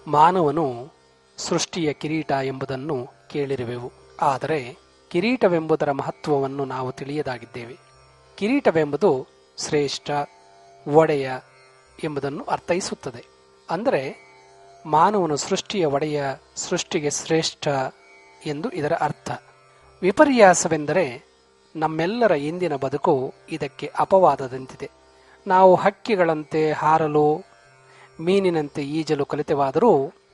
ಮಾನವನು ಸೃಷ್ಟಿಯ ಕಿರೀಟ ಎಂಬುದನ್ನು ಕೇಳಿರುವೆವು ಆದರೆ ಕಿರೀಟವೆಂಬುದರ ಮಹತ್ವವನ್ನು ನಾವು ತಿಳಿಯದಾಗಿದ್ದೇವೆ ಕಿರೀಟವೆಂಬುದು ಶ್ರೇಷ್ಠ ಒಡೆಯ ಎಂಬುದನ್ನು ಅರ್ಥೈಸುತ್ತದೆ ಅಂದರೆ ಮಾನವನು ಸೃಷ್ಟಿಯ ಒಡೆಯ ಸೃಷ್ಟಿಗೆ ಶ್ರೇಷ್ಠ ಎಂದು ಇದರ ಅರ್ಥ ವಿಪರ್ಯಾಸವೆಂದರೆ ನಮ್ಮೆಲ್ಲರ ಇಂದಿನ ಬದುಕು ಇದಕ್ಕೆ ಅಪವಾದದಂತಿದೆ ನಾವು ಹಕ್ಕಿಗಳಂತೆ ಹಾರಲು ಮೀನಿನಂತೆ ಈಜಲು ಕಲಿತೆವಾದರೂ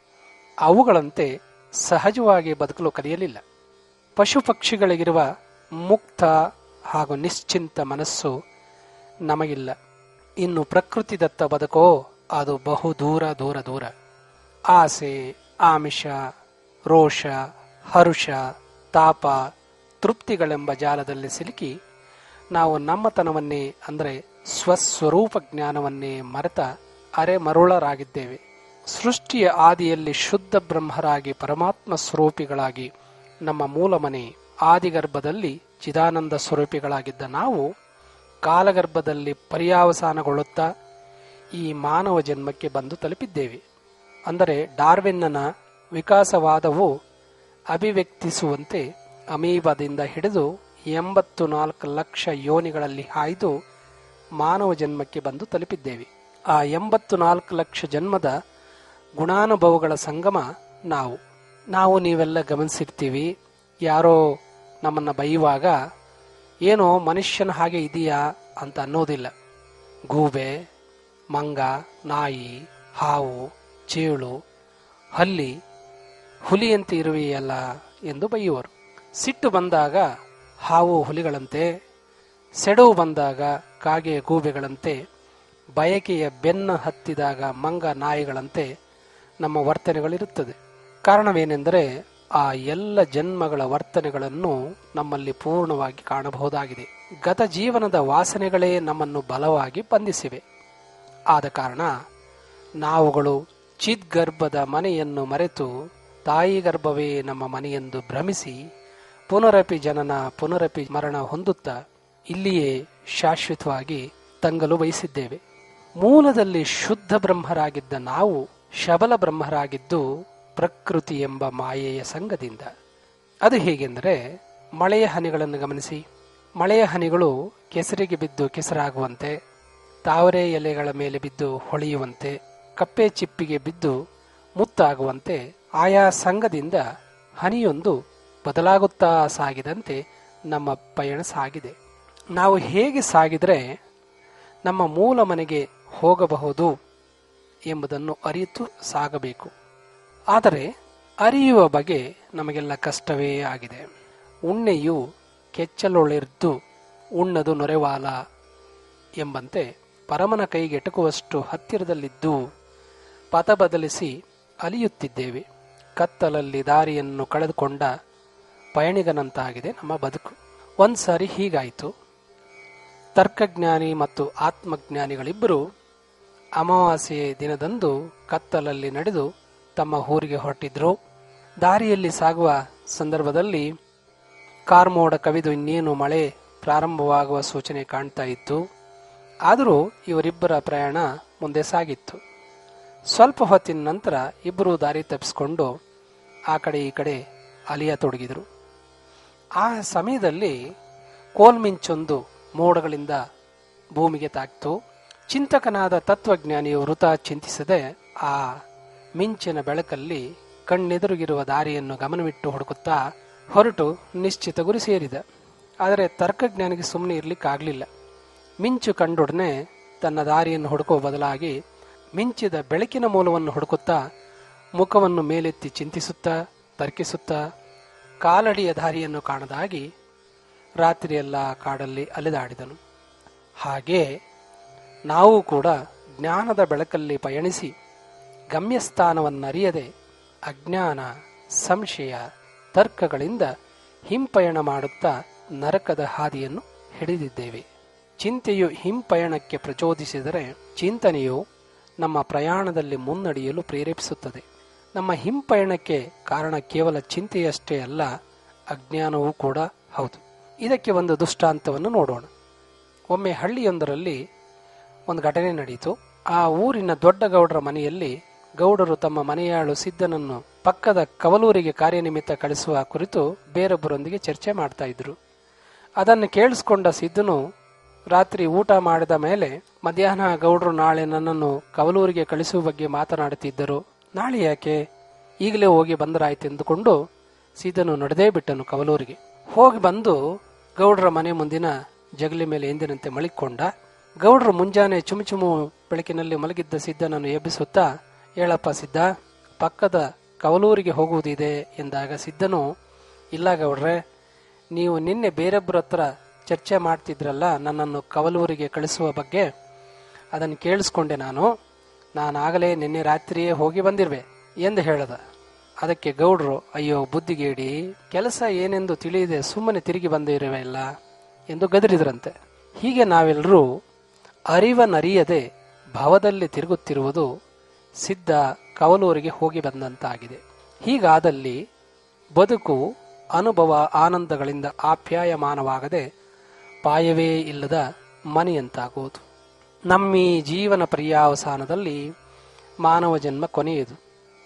ಅವುಗಳಂತೆ ಸಹಜವಾಗಿ ಬದುಕಲು ಕಲಿಯಲಿಲ್ಲ ಪಶು ಪಕ್ಷಿಗಳಿಗಿರುವ ಮುಕ್ತ ಹಾಗೂ ನಿಶ್ಚಿಂತ ಮನಸ್ಸು ನಮಗಿಲ್ಲ ಇನ್ನು ಪ್ರಕೃತಿದತ್ತ ಬದುಕೋ ಅದು ಬಹು ದೂರ ದೂರ ದೂರ ಆಸೆ ಆಮಿಷ ರೋಷ ಹರುಷ ತಾಪ ತೃಪ್ತಿಗಳೆಂಬ ಜಾಲದಲ್ಲಿ ಸಿಲುಕಿ ನಾವು ನಮ್ಮತನವನ್ನೇ ಅಂದರೆ ಸ್ವಸ್ವರೂಪ ಜ್ಞಾನವನ್ನೇ ಮರೆತ ಅರೆ ಮರುಳರಾಗಿದ್ದೇವೆ ಸೃಷ್ಟಿಯ ಆದಿಯಲ್ಲಿ ಶುದ್ಧ ಬ್ರಹ್ಮರಾಗಿ ಪರಮಾತ್ಮ ಸ್ವರೂಪಿಗಳಾಗಿ ನಮ್ಮ ಮೂಲ ಮನೆ ಆದಿಗರ್ಭದಲ್ಲಿ ಚಿದಾನಂದ ಸ್ವರೂಪಿಗಳಾಗಿದ್ದ ನಾವು ಕಾಲಗರ್ಭದಲ್ಲಿ ಪರ್ಯಾವಸಾನಗೊಳ್ಳುತ್ತಾ ಈ ಮಾನವ ಜನ್ಮಕ್ಕೆ ಬಂದು ತಲುಪಿದ್ದೇವೆ ಅಂದರೆ ಡಾರ್ವಿನ್ನನ ವಿಕಾಸವಾದವು ಅಭಿವ್ಯಕ್ತಿಸುವಂತೆ ಅಮೀಬದಿಂದ ಹಿಡಿದು ಎಂಬತ್ತು ನಾಲ್ಕು ಲಕ್ಷ ಯೋನಿಗಳಲ್ಲಿ ಹಾಯ್ದು ಮಾನವ ಜನ್ಮಕ್ಕೆ ಬಂದು ತಲುಪಿದ್ದೇವೆ ಆ ಎಂಬತ್ತು ನಾಲ್ಕು ಲಕ್ಷ ಜನ್ಮದ ಗುಣಾನುಭವಗಳ ಸಂಗಮ ನಾವು ನಾವು ನೀವೆಲ್ಲ ಗಮನಿಸಿರ್ತೀವಿ ಯಾರೋ ನಮ್ಮನ್ನ ಬೈಯುವಾಗ ಏನೋ ಮನುಷ್ಯನ ಹಾಗೆ ಇದೆಯಾ ಅಂತ ಅನ್ನೋದಿಲ್ಲ ಗೂಬೆ ಮಂಗ ನಾಯಿ ಹಾವು ಚೇಳು ಹಲ್ಲಿ ಹುಲಿಯಂತೆ ಇರುವೆಯಲ್ಲ ಎಂದು ಬೈಯುವರು ಸಿಟ್ಟು ಬಂದಾಗ ಹಾವು ಹುಲಿಗಳಂತೆ ಸೆಡವು ಬಂದಾಗ ಕಾಗೆ ಗೂಬೆಗಳಂತೆ ಬಯಕೆಯ ಬೆನ್ನ ಹತ್ತಿದಾಗ ಮಂಗ ನಾಯಿಗಳಂತೆ ನಮ್ಮ ವರ್ತನೆಗಳಿರುತ್ತದೆ ಕಾರಣವೇನೆಂದರೆ ಆ ಎಲ್ಲ ಜನ್ಮಗಳ ವರ್ತನೆಗಳನ್ನು ನಮ್ಮಲ್ಲಿ ಪೂರ್ಣವಾಗಿ ಕಾಣಬಹುದಾಗಿದೆ ಗತ ಜೀವನದ ವಾಸನೆಗಳೇ ನಮ್ಮನ್ನು ಬಲವಾಗಿ ಬಂಧಿಸಿವೆ ಆದ ಕಾರಣ ನಾವುಗಳು ಚಿದ್ಗರ್ಭದ ಮನೆಯನ್ನು ಮರೆತು ತಾಯಿ ಗರ್ಭವೇ ನಮ್ಮ ಮನೆಯೆಂದು ಭ್ರಮಿಸಿ ಪುನರಪಿ ಜನನ ಪುನರಪಿ ಮರಣ ಹೊಂದುತ್ತಾ ಇಲ್ಲಿಯೇ ಶಾಶ್ವತವಾಗಿ ತಂಗಲು ಬಯಸಿದ್ದೇವೆ ಮೂಲದಲ್ಲಿ ಶುದ್ಧ ಬ್ರಹ್ಮರಾಗಿದ್ದ ನಾವು ಶಬಲ ಬ್ರಹ್ಮರಾಗಿದ್ದು ಪ್ರಕೃತಿ ಎಂಬ ಮಾಯೆಯ ಸಂಘದಿಂದ ಅದು ಹೇಗೆಂದರೆ ಮಳೆಯ ಹನಿಗಳನ್ನು ಗಮನಿಸಿ ಮಳೆಯ ಹನಿಗಳು ಕೆಸರಿಗೆ ಬಿದ್ದು ಕೆಸರಾಗುವಂತೆ ತಾವರೆ ಎಲೆಗಳ ಮೇಲೆ ಬಿದ್ದು ಹೊಳೆಯುವಂತೆ ಕಪ್ಪೆ ಚಿಪ್ಪಿಗೆ ಬಿದ್ದು ಮುತ್ತಾಗುವಂತೆ ಆಯಾ ಸಂಘದಿಂದ ಹನಿಯೊಂದು ಬದಲಾಗುತ್ತಾ ಸಾಗಿದಂತೆ ನಮ್ಮ ಪಯಣ ಸಾಗಿದೆ ನಾವು ಹೇಗೆ ಸಾಗಿದರೆ ನಮ್ಮ ಮೂಲ ಮನೆಗೆ ಹೋಗಬಹುದು ಎಂಬುದನ್ನು ಅರಿತು ಸಾಗಬೇಕು ಆದರೆ ಅರಿಯುವ ಬಗೆ ನಮಗೆಲ್ಲ ಕಷ್ಟವೇ ಆಗಿದೆ ಉಣ್ಣೆಯು ಕೆಚ್ಚಲೊಳಿರ್ದು ಉಣ್ಣದು ನೊರೆವಾಲ ಎಂಬಂತೆ ಪರಮನ ಕೈಗೆಟಕುವಷ್ಟು ಹತ್ತಿರದಲ್ಲಿದ್ದು ಪಥ ಬದಲಿಸಿ ಅಲಿಯುತ್ತಿದ್ದೇವೆ ಕತ್ತಲಲ್ಲಿ ದಾರಿಯನ್ನು ಕಳೆದುಕೊಂಡ ಪಯಣಿಗನಂತಾಗಿದೆ ನಮ್ಮ ಬದುಕು ಒಂದ್ಸಾರಿ ಹೀಗಾಯಿತು ತರ್ಕಜ್ಞಾನಿ ಮತ್ತು ಆತ್ಮಜ್ಞಾನಿಗಳಿಬ್ಬರು ಅಮಾವಾಸ್ಯೆ ದಿನದಂದು ಕತ್ತಲಲ್ಲಿ ನಡೆದು ತಮ್ಮ ಊರಿಗೆ ಹೊರಟಿದ್ರು ದಾರಿಯಲ್ಲಿ ಸಾಗುವ ಸಂದರ್ಭದಲ್ಲಿ ಕಾರ್ಮೋಡ ಕವಿದು ಇನ್ನೇನು ಮಳೆ ಪ್ರಾರಂಭವಾಗುವ ಸೂಚನೆ ಕಾಣ್ತಾ ಇತ್ತು ಆದರೂ ಇವರಿಬ್ಬರ ಪ್ರಯಾಣ ಮುಂದೆ ಸಾಗಿತ್ತು ಸ್ವಲ್ಪ ಹೊತ್ತಿನ ನಂತರ ಇಬ್ಬರು ದಾರಿ ತಪ್ಪಿಸಿಕೊಂಡು ಆ ಕಡೆ ಈ ಕಡೆ ಅಲಿಯತೊಡಗಿದರು ಆ ಸಮಯದಲ್ಲಿ ಕೋಲ್ಮಿಂಚೊಂದು ಮೋಡಗಳಿಂದ ಭೂಮಿಗೆ ತಾಕ್ತು ಚಿಂತಕನಾದ ತತ್ವಜ್ಞಾನಿಯು ವೃತ ಚಿಂತಿಸದೆ ಆ ಮಿಂಚಿನ ಬೆಳಕಲ್ಲಿ ಕಣ್ಣೆದುರುಗಿರುವ ದಾರಿಯನ್ನು ಗಮನವಿಟ್ಟು ಹುಡುಕುತ್ತಾ ಹೊರಟು ನಿಶ್ಚಿತ ಗುರಿ ಸೇರಿದ ಆದರೆ ತರ್ಕಜ್ಞಾನಿಗೆ ಸುಮ್ಮನೆ ಇರ್ಲಿಕ್ಕಾಗ್ಲಿಲ್ಲ ಮಿಂಚು ಕಂಡೊಡನೆ ತನ್ನ ದಾರಿಯನ್ನು ಹುಡುಕುವ ಬದಲಾಗಿ ಮಿಂಚಿದ ಬೆಳಕಿನ ಮೂಲವನ್ನು ಹುಡುಕುತ್ತಾ ಮುಖವನ್ನು ಮೇಲೆತ್ತಿ ಚಿಂತಿಸುತ್ತಾ ತರ್ಕಿಸುತ್ತಾ ಕಾಲಡಿಯ ದಾರಿಯನ್ನು ಕಾಣದಾಗಿ ರಾತ್ರಿಯೆಲ್ಲ ಕಾಡಲ್ಲಿ ಅಲೆದಾಡಿದನು ಹಾಗೆ ನಾವು ಕೂಡ ಜ್ಞಾನದ ಬೆಳಕಲ್ಲಿ ಪಯಣಿಸಿ ಗಮ್ಯಸ್ಥಾನವನ್ನರಿಯದೆ ಅಜ್ಞಾನ ಸಂಶಯ ತರ್ಕಗಳಿಂದ ಹಿಂಪಯಣ ಮಾಡುತ್ತಾ ನರಕದ ಹಾದಿಯನ್ನು ಹಿಡಿದಿದ್ದೇವೆ ಚಿಂತೆಯು ಹಿಂಪಯಣಕ್ಕೆ ಪ್ರಚೋದಿಸಿದರೆ ಚಿಂತನೆಯು ನಮ್ಮ ಪ್ರಯಾಣದಲ್ಲಿ ಮುನ್ನಡೆಯಲು ಪ್ರೇರೇಪಿಸುತ್ತದೆ ನಮ್ಮ ಹಿಂಪಯಣಕ್ಕೆ ಕಾರಣ ಕೇವಲ ಚಿಂತೆಯಷ್ಟೇ ಅಲ್ಲ ಅಜ್ಞಾನವೂ ಕೂಡ ಹೌದು ಇದಕ್ಕೆ ಒಂದು ದೃಷ್ಟಾಂತವನ್ನು ನೋಡೋಣ ಒಮ್ಮೆ ಹಳ್ಳಿಯೊಂದರಲ್ಲಿ ಒಂದು ಘಟನೆ ನಡೆಯಿತು ಆ ಊರಿನ ದೊಡ್ಡ ಗೌಡರ ಮನೆಯಲ್ಲಿ ಗೌಡರು ತಮ್ಮ ಮನೆಯಾಳು ಸಿದ್ದನನ್ನು ಪಕ್ಕದ ಕವಲೂರಿಗೆ ಕಾರ್ಯನಿಮಿತ್ತ ಕಳಿಸುವ ಕುರಿತು ಬೇರೊಬ್ಬರೊಂದಿಗೆ ಚರ್ಚೆ ಮಾಡ್ತಾ ಇದ್ರು ಅದನ್ನು ಕೇಳಿಸ್ಕೊಂಡ ಸಿದ್ದನು ರಾತ್ರಿ ಊಟ ಮಾಡಿದ ಮೇಲೆ ಮಧ್ಯಾಹ್ನ ಗೌಡರು ನಾಳೆ ನನ್ನನ್ನು ಕವಲೂರಿಗೆ ಕಳಿಸುವ ಬಗ್ಗೆ ಮಾತನಾಡುತ್ತಿದ್ದರು ನಾಳೆ ಯಾಕೆ ಈಗಲೇ ಹೋಗಿ ಬಂದರಾಯ್ತು ಎಂದುಕೊಂಡು ಸಿದ್ದನು ನಡೆದೇ ಬಿಟ್ಟನು ಕವಲೂರಿಗೆ ಹೋಗಿ ಬಂದು ಗೌಡರ ಮನೆ ಮುಂದಿನ ಜಗಲಿ ಮೇಲೆ ಎಂದಿನಂತೆ ಮಳಿಕೊಂಡ ಗೌಡರು ಮುಂಜಾನೆ ಚುಮುಚುಮು ಬೆಳಕಿನಲ್ಲಿ ಮಲಗಿದ್ದ ಸಿದ್ದನನ್ನು ಎಬ್ಬಿಸುತ್ತಾ ಹೇಳಪ್ಪ ಸಿದ್ದ ಪಕ್ಕದ ಕವಲೂರಿಗೆ ಹೋಗುವುದಿದೆ ಎಂದಾಗ ಸಿದ್ದನು ಇಲ್ಲ ಗೌಡ್ರೆ ನೀವು ನಿನ್ನೆ ಬೇರೊಬ್ಬರ ಹತ್ರ ಚರ್ಚೆ ಮಾಡ್ತಿದ್ರಲ್ಲ ನನ್ನನ್ನು ಕವಲೂರಿಗೆ ಕಳಿಸುವ ಬಗ್ಗೆ ಅದನ್ನು ಕೇಳಿಸ್ಕೊಂಡೆ ನಾನು ನಾನಾಗಲೇ ನಿನ್ನೆ ರಾತ್ರಿಯೇ ಹೋಗಿ ಬಂದಿರುವೆ ಎಂದು ಹೇಳದ ಅದಕ್ಕೆ ಗೌಡ್ರು ಅಯ್ಯೋ ಬುದ್ಧಿಗೇಡಿ ಕೆಲಸ ಏನೆಂದು ತಿಳಿಯದೆ ಸುಮ್ಮನೆ ತಿರುಗಿ ಬಂದಿರುವೆ ಇಲ್ಲ ಎಂದು ಗದರಿದ್ರಂತೆ ಹೀಗೆ ನಾವೆಲ್ಲರೂ ಅರಿವನರಿಯದೆ ಭವದಲ್ಲಿ ತಿರುಗುತ್ತಿರುವುದು ಸಿದ್ಧ ಕವಲೂರಿಗೆ ಹೋಗಿ ಬಂದಂತಾಗಿದೆ ಹೀಗಾದಲ್ಲಿ ಬದುಕು ಅನುಭವ ಆನಂದಗಳಿಂದ ಆಪ್ಯಾಯಮಾನವಾಗದೆ ಪಾಯವೇ ಇಲ್ಲದ ಮನೆಯಂತಾಗುವುದು ನಮ್ಮೀ ಜೀವನ ಪರ್ಯಾವಸಾನದಲ್ಲಿ ಮಾನವ ಜನ್ಮ ಕೊನೆಯದು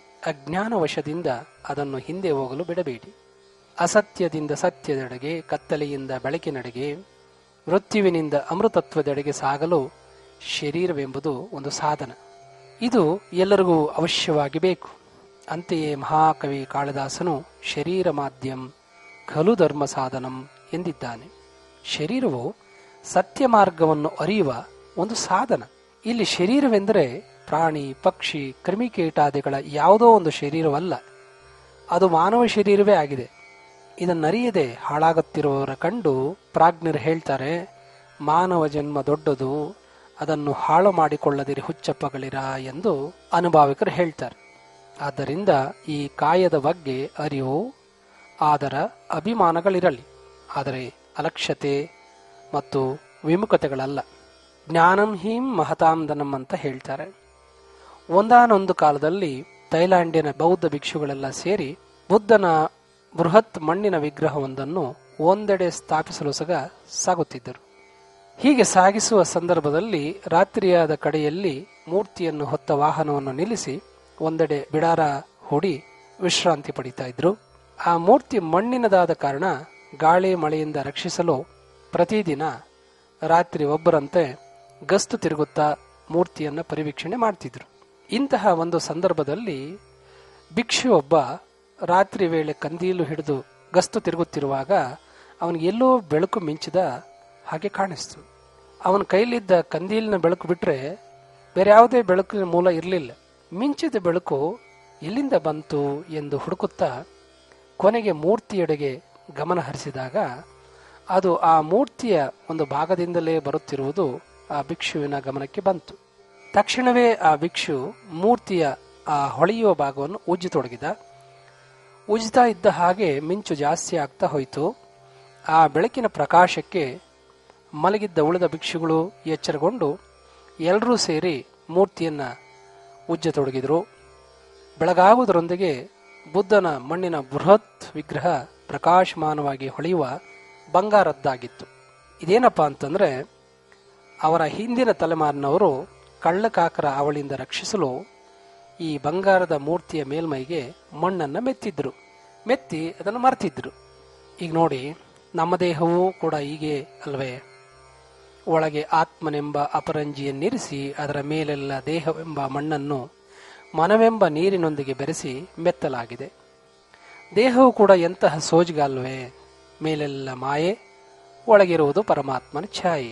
ಅಜ್ಞಾನವಶದಿಂದ ಅದನ್ನು ಹಿಂದೆ ಹೋಗಲು ಬಿಡಬೇಡಿ ಅಸತ್ಯದಿಂದ ಸತ್ಯದೆಡೆಗೆ ಕತ್ತಲೆಯಿಂದ ಬೆಳಕಿನೆಡೆಗೆ ಮೃತ್ಯುವಿನಿಂದ ಅಮೃತತ್ವದೆಡೆಗೆ ಸಾಗಲು ಶರೀರವೆಂಬುದು ಒಂದು ಸಾಧನ ಇದು ಎಲ್ಲರಿಗೂ ಅವಶ್ಯವಾಗಿ ಬೇಕು ಅಂತೆಯೇ ಮಹಾಕವಿ ಕಾಳಿದಾಸನು ಶರೀರ ಮಾಧ್ಯಂ ಖಲು ಧರ್ಮ ಸಾಧನಂ ಎಂದಿದ್ದಾನೆ ಶರೀರವು ಸತ್ಯ ಮಾರ್ಗವನ್ನು ಅರಿಯುವ ಒಂದು ಸಾಧನ ಇಲ್ಲಿ ಶರೀರವೆಂದರೆ ಪ್ರಾಣಿ ಪಕ್ಷಿ ಕ್ರಿಮಿಕೀಟಾದಿಗಳ ಯಾವುದೋ ಒಂದು ಶರೀರವಲ್ಲ ಅದು ಮಾನವ ಶರೀರವೇ ಆಗಿದೆ ಇದನ್ನರಿಯದೆ ಹಾಳಾಗುತ್ತಿರುವವರ ಕಂಡು ಪ್ರಾಜ್ಞರು ಹೇಳ್ತಾರೆ ಮಾನವ ಜನ್ಮ ದೊಡ್ಡದು ಅದನ್ನು ಹಾಳು ಮಾಡಿಕೊಳ್ಳದಿರಿ ಹುಚ್ಚಪ್ಪಗಳಿರ ಎಂದು ಅನುಭಾವಿಕರು ಹೇಳ್ತಾರೆ ಆದ್ದರಿಂದ ಈ ಕಾಯದ ಬಗ್ಗೆ ಅರಿವು ಆದರ ಅಭಿಮಾನಗಳಿರಲಿ ಆದರೆ ಅಲಕ್ಷ್ಯತೆ ಮತ್ತು ವಿಮುಖತೆಗಳಲ್ಲ ಜ್ಞಾನಂ ಹೀಂ ಮಹತಾಂದನಂ ಅಂತ ಹೇಳ್ತಾರೆ ಒಂದಾನೊಂದು ಕಾಲದಲ್ಲಿ ಥೈಲ್ಯಾಂಡಿನ ಬೌದ್ಧ ಭಿಕ್ಷುಗಳೆಲ್ಲ ಸೇರಿ ಬುದ್ಧನ ಬೃಹತ್ ಮಣ್ಣಿನ ವಿಗ್ರಹವೊಂದನ್ನು ಒಂದೆಡೆ ಸ್ಥಾಪಿಸಲು ಸಹ ಸಾಗುತ್ತಿದ್ದರು ಹೀಗೆ ಸಾಗಿಸುವ ಸಂದರ್ಭದಲ್ಲಿ ರಾತ್ರಿಯಾದ ಕಡೆಯಲ್ಲಿ ಮೂರ್ತಿಯನ್ನು ಹೊತ್ತ ವಾಹನವನ್ನು ನಿಲ್ಲಿಸಿ ಒಂದೆಡೆ ಬಿಡಾರ ಹೂಡಿ ವಿಶ್ರಾಂತಿ ಪಡಿತಾ ಇದ್ರು ಆ ಮೂರ್ತಿ ಮಣ್ಣಿನದಾದ ಕಾರಣ ಗಾಳಿ ಮಳೆಯಿಂದ ರಕ್ಷಿಸಲು ಪ್ರತಿದಿನ ರಾತ್ರಿ ಒಬ್ಬರಂತೆ ಗಸ್ತು ತಿರುಗುತ್ತಾ ಮೂರ್ತಿಯನ್ನು ಪರಿವೀಕ್ಷಣೆ ಮಾಡ್ತಿದ್ರು ಇಂತಹ ಒಂದು ಸಂದರ್ಭದಲ್ಲಿ ಭಿಕ್ಷು ಒಬ್ಬ ರಾತ್ರಿ ವೇಳೆ ಕಂದೀಲು ಹಿಡಿದು ಗಸ್ತು ತಿರುಗುತ್ತಿರುವಾಗ ಅವನಿಗೆ ಎಲ್ಲೋ ಬೆಳಕು ಮಿಂಚಿದ ಹಾಗೆ ಕಾಣಿಸ್ತು ಅವನ ಕೈಲಿದ್ದ ಕಂದೀಲಿನ ಬೆಳಕು ಬಿಟ್ರೆ ಬೇರೆ ಯಾವುದೇ ಬೆಳಕಿನ ಮೂಲ ಇರಲಿಲ್ಲ ಮಿಂಚಿದ ಬೆಳಕು ಎಲ್ಲಿಂದ ಬಂತು ಎಂದು ಹುಡುಕುತ್ತಾ ಕೊನೆಗೆ ಮೂರ್ತಿಯೆಡೆಗೆ ಗಮನ ಹರಿಸಿದಾಗ ಅದು ಆ ಮೂರ್ತಿಯ ಒಂದು ಭಾಗದಿಂದಲೇ ಬರುತ್ತಿರುವುದು ಆ ಭಿಕ್ಷುವಿನ ಗಮನಕ್ಕೆ ಬಂತು ತಕ್ಷಣವೇ ಆ ಭಿಕ್ಷು ಮೂರ್ತಿಯ ಆ ಹೊಳೆಯುವ ಭಾಗವನ್ನು ಉಜ್ಜತೊಡಗಿದ ಉಜ್ತಾ ಇದ್ದ ಹಾಗೆ ಮಿಂಚು ಜಾಸ್ತಿ ಆಗ್ತಾ ಹೋಯಿತು ಆ ಬೆಳಕಿನ ಪ್ರಕಾಶಕ್ಕೆ ಮಲಗಿದ್ದ ಉಳಿದ ಭಿಕ್ಷುಗಳು ಎಚ್ಚರಗೊಂಡು ಎಲ್ಲರೂ ಸೇರಿ ಮೂರ್ತಿಯನ್ನ ಉಜ್ಜತೊಡಗಿದರು ಬೆಳಗಾಗುವುದರೊಂದಿಗೆ ಬುದ್ಧನ ಮಣ್ಣಿನ ಬೃಹತ್ ವಿಗ್ರಹ ಪ್ರಕಾಶಮಾನವಾಗಿ ಹೊಳೆಯುವ ಬಂಗಾರದ್ದಾಗಿತ್ತು ಇದೇನಪ್ಪ ಅಂತಂದ್ರೆ ಅವರ ಹಿಂದಿನ ತಲೆಮಾರಿನವರು ಕಳ್ಳಕಾಕರ ಅವಳಿಂದ ರಕ್ಷಿಸಲು ಈ ಬಂಗಾರದ ಮೂರ್ತಿಯ ಮೇಲ್ಮೈಗೆ ಮಣ್ಣನ್ನು ಮೆತ್ತಿದ್ರು ಮೆತ್ತಿ ಅದನ್ನು ಮರ್ತಿದ್ರು ಈಗ ನೋಡಿ ನಮ್ಮ ದೇಹವೂ ಕೂಡ ಹೀಗೆ ಅಲ್ವೇ ಒಳಗೆ ಆತ್ಮನೆಂಬ ಅಪರಂಜಿಯನ್ನಿರಿಸಿ ಅದರ ಮೇಲೆಲ್ಲ ದೇಹವೆಂಬ ಮಣ್ಣನ್ನು ಮನವೆಂಬ ನೀರಿನೊಂದಿಗೆ ಬೆರೆಸಿ ಮೆತ್ತಲಾಗಿದೆ ದೇಹವು ಕೂಡ ಎಂತಹ ಸೋಜಿಗ ಅಲ್ವೇ ಮೇಲೆಲ್ಲ ಮಾಯೆ ಒಳಗಿರುವುದು ಪರಮಾತ್ಮನ ಛಾಯೆ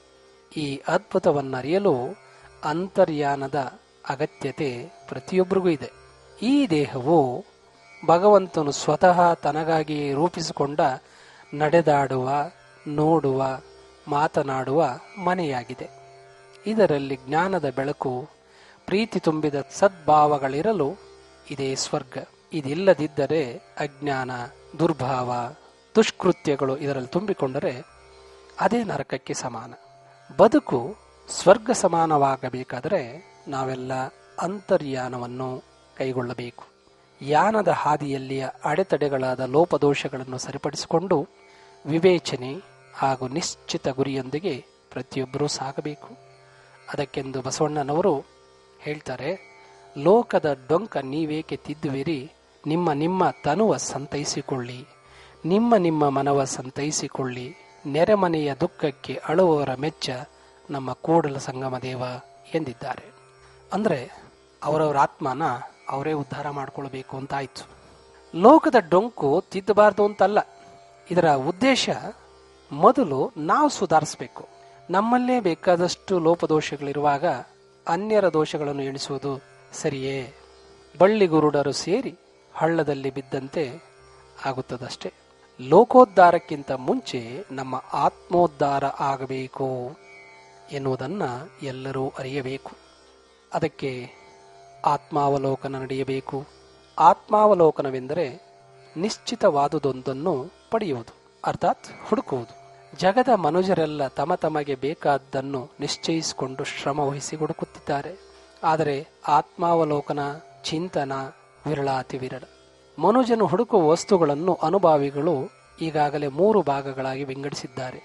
ಈ ಅದ್ಭುತವನ್ನರಿಯಲು ಅಂತರ್ಯಾನದ ಅಗತ್ಯತೆ ಪ್ರತಿಯೊಬ್ಬರಿಗೂ ಇದೆ ಈ ದೇಹವು ಭಗವಂತನು ಸ್ವತಃ ತನಗಾಗಿ ರೂಪಿಸಿಕೊಂಡ ನಡೆದಾಡುವ ನೋಡುವ ಮಾತನಾಡುವ ಮನೆಯಾಗಿದೆ ಇದರಲ್ಲಿ ಜ್ಞಾನದ ಬೆಳಕು ಪ್ರೀತಿ ತುಂಬಿದ ಸದ್ಭಾವಗಳಿರಲು ಇದೇ ಸ್ವರ್ಗ ಇದಿಲ್ಲದಿದ್ದರೆ ಅಜ್ಞಾನ ದುರ್ಭಾವ ದುಷ್ಕೃತ್ಯಗಳು ಇದರಲ್ಲಿ ತುಂಬಿಕೊಂಡರೆ ಅದೇ ನರಕಕ್ಕೆ ಸಮಾನ ಬದುಕು ಸ್ವರ್ಗ ಸಮಾನವಾಗಬೇಕಾದರೆ ನಾವೆಲ್ಲ ಅಂತರ್ಯಾನವನ್ನು ಕೈಗೊಳ್ಳಬೇಕು ಯಾನದ ಹಾದಿಯಲ್ಲಿಯ ಅಡೆತಡೆಗಳಾದ ಲೋಪದೋಷಗಳನ್ನು ಸರಿಪಡಿಸಿಕೊಂಡು ವಿವೇಚನೆ ಹಾಗೂ ನಿಶ್ಚಿತ ಗುರಿಯೊಂದಿಗೆ ಪ್ರತಿಯೊಬ್ಬರೂ ಸಾಗಬೇಕು ಅದಕ್ಕೆಂದು ಬಸವಣ್ಣನವರು ಹೇಳ್ತಾರೆ ಲೋಕದ ಡೊಂಕ ನೀವೇಕೆ ತಿದ್ದುವಿರಿ ನಿಮ್ಮ ನಿಮ್ಮ ತನುವ ಸಂತೈಸಿಕೊಳ್ಳಿ ನಿಮ್ಮ ನಿಮ್ಮ ಮನವ ಸಂತೈಸಿಕೊಳ್ಳಿ ನೆರೆಮನೆಯ ದುಃಖಕ್ಕೆ ಅಳುವವರ ಮೆಚ್ಚ ನಮ್ಮ ಕೂಡಲ ಸಂಗಮ ದೇವ ಎಂದಿದ್ದಾರೆ ಅಂದರೆ ಅವರವರ ಆತ್ಮನ ಅವರೇ ಉದ್ಧಾರ ಮಾಡಿಕೊಳ್ಬೇಕು ಅಂತ ಆಯ್ತು ಲೋಕದ ಡೊಂಕು ತಿದ್ದಬಾರ್ದು ಅಂತಲ್ಲ ಇದರ ಉದ್ದೇಶ ಮೊದಲು ನಾವು ಸುಧಾರಿಸಬೇಕು ನಮ್ಮಲ್ಲೇ ಬೇಕಾದಷ್ಟು ಲೋಪದೋಷಗಳಿರುವಾಗ ಅನ್ಯರ ದೋಷಗಳನ್ನು ಎಣಿಸುವುದು ಸರಿಯೇ ಬಳ್ಳಿಗುರುಡರು ಸೇರಿ ಹಳ್ಳದಲ್ಲಿ ಬಿದ್ದಂತೆ ಆಗುತ್ತದಷ್ಟೇ ಲೋಕೋದ್ಧಾರಕ್ಕಿಂತ ಮುಂಚೆ ನಮ್ಮ ಆತ್ಮೋದ್ಧಾರ ಆಗಬೇಕು ಎನ್ನುವುದನ್ನು ಎಲ್ಲರೂ ಅರಿಯಬೇಕು ಅದಕ್ಕೆ ಆತ್ಮಾವಲೋಕನ ನಡೆಯಬೇಕು ಆತ್ಮಾವಲೋಕನವೆಂದರೆ ನಿಶ್ಚಿತವಾದುದೊಂದನ್ನು ಪಡೆಯುವುದು ಅರ್ಥಾತ್ ಹುಡುಕುವುದು ಜಗದ ಮನುಜರೆಲ್ಲ ತಮ ತಮಗೆ ಬೇಕಾದ್ದನ್ನು ನಿಶ್ಚಯಿಸಿಕೊಂಡು ಶ್ರಮ ವಹಿಸಿ ಹುಡುಕುತ್ತಿದ್ದಾರೆ ಆದರೆ ಆತ್ಮಾವಲೋಕನ ಚಿಂತನ ವಿರಳಾತಿ ವಿರಳ ಮನುಜನು ಹುಡುಕುವ ವಸ್ತುಗಳನ್ನು ಅನುಭಾವಿಗಳು ಈಗಾಗಲೇ ಮೂರು ಭಾಗಗಳಾಗಿ ವಿಂಗಡಿಸಿದ್ದಾರೆ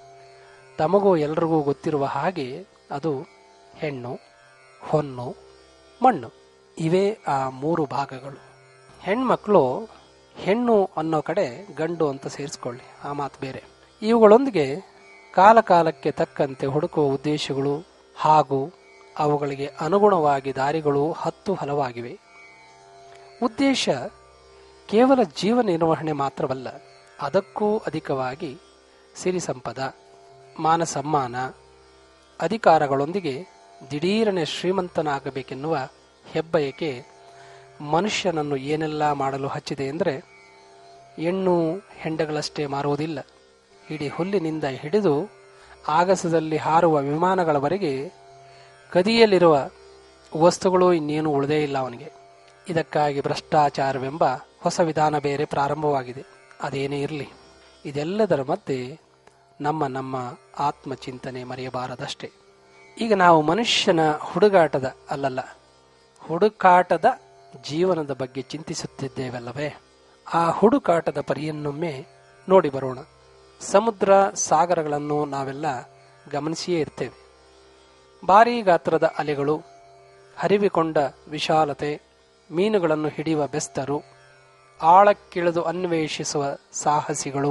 ತಮಗೂ ಎಲ್ರಿಗೂ ಗೊತ್ತಿರುವ ಹಾಗೆ ಅದು ಹೆಣ್ಣು ಹೊನ್ನು ಮಣ್ಣು ಇವೇ ಆ ಮೂರು ಭಾಗಗಳು ಹೆಣ್ಮಕ್ಳು ಹೆಣ್ಣು ಅನ್ನೋ ಕಡೆ ಗಂಡು ಅಂತ ಸೇರಿಸ್ಕೊಳ್ಳಿ ಆ ಮಾತು ಬೇರೆ ಇವುಗಳೊಂದಿಗೆ ಕಾಲ ಕಾಲಕ್ಕೆ ತಕ್ಕಂತೆ ಹುಡುಕುವ ಉದ್ದೇಶಗಳು ಹಾಗೂ ಅವುಗಳಿಗೆ ಅನುಗುಣವಾಗಿ ದಾರಿಗಳು ಹತ್ತು ಹಲವಾಗಿವೆ ಉದ್ದೇಶ ಕೇವಲ ಜೀವ ನಿರ್ವಹಣೆ ಮಾತ್ರವಲ್ಲ ಅದಕ್ಕೂ ಅಧಿಕವಾಗಿ ಸಿರಿ ಸಂಪದ ಮಾನ ಸಮ್ಮಾನ ಅಧಿಕಾರಗಳೊಂದಿಗೆ ದಿಢೀರನೆ ಶ್ರೀಮಂತನಾಗಬೇಕೆನ್ನುವ ಹೆಬ್ಬಯಕೆ ಮನುಷ್ಯನನ್ನು ಏನೆಲ್ಲ ಮಾಡಲು ಹಚ್ಚಿದೆ ಎಂದರೆ ಹೆಣ್ಣು ಹೆಂಡಗಳಷ್ಟೇ ಮಾರುವುದಿಲ್ಲ ಇಡೀ ಹುಲ್ಲಿನಿಂದ ಹಿಡಿದು ಆಗಸದಲ್ಲಿ ಹಾರುವ ವಿಮಾನಗಳವರೆಗೆ ಕದಿಯಲಿರುವ ವಸ್ತುಗಳು ಇನ್ನೇನು ಉಳಿದೇ ಇಲ್ಲ ಅವನಿಗೆ ಇದಕ್ಕಾಗಿ ಭ್ರಷ್ಟಾಚಾರವೆಂಬ ಹೊಸ ವಿಧಾನ ಬೇರೆ ಪ್ರಾರಂಭವಾಗಿದೆ ಅದೇನೇ ಇರಲಿ ಇದೆಲ್ಲದರ ಮಧ್ಯೆ ನಮ್ಮ ನಮ್ಮ ಆತ್ಮಚಿಂತನೆ ಮರೆಯಬಾರದಷ್ಟೇ ಈಗ ನಾವು ಮನುಷ್ಯನ ಹುಡುಗಾಟದ ಅಲ್ಲಲ್ಲ ಹುಡುಕಾಟದ ಜೀವನದ ಬಗ್ಗೆ ಚಿಂತಿಸುತ್ತಿದ್ದೇವಲ್ಲವೇ ಆ ಹುಡುಕಾಟದ ಪರಿಯನ್ನೊಮ್ಮೆ ನೋಡಿ ಬರೋಣ ಸಮುದ್ರ ಸಾಗರಗಳನ್ನು ನಾವೆಲ್ಲ ಗಮನಿಸಿಯೇ ಇರ್ತೇವೆ ಭಾರೀ ಗಾತ್ರದ ಅಲೆಗಳು ಹರಿವಿಕೊಂಡ ವಿಶಾಲತೆ ಮೀನುಗಳನ್ನು ಹಿಡಿಯುವ ಬೆಸ್ತರು ಆಳಕ್ಕಿಳಿದು ಅನ್ವೇಷಿಸುವ ಸಾಹಸಿಗಳು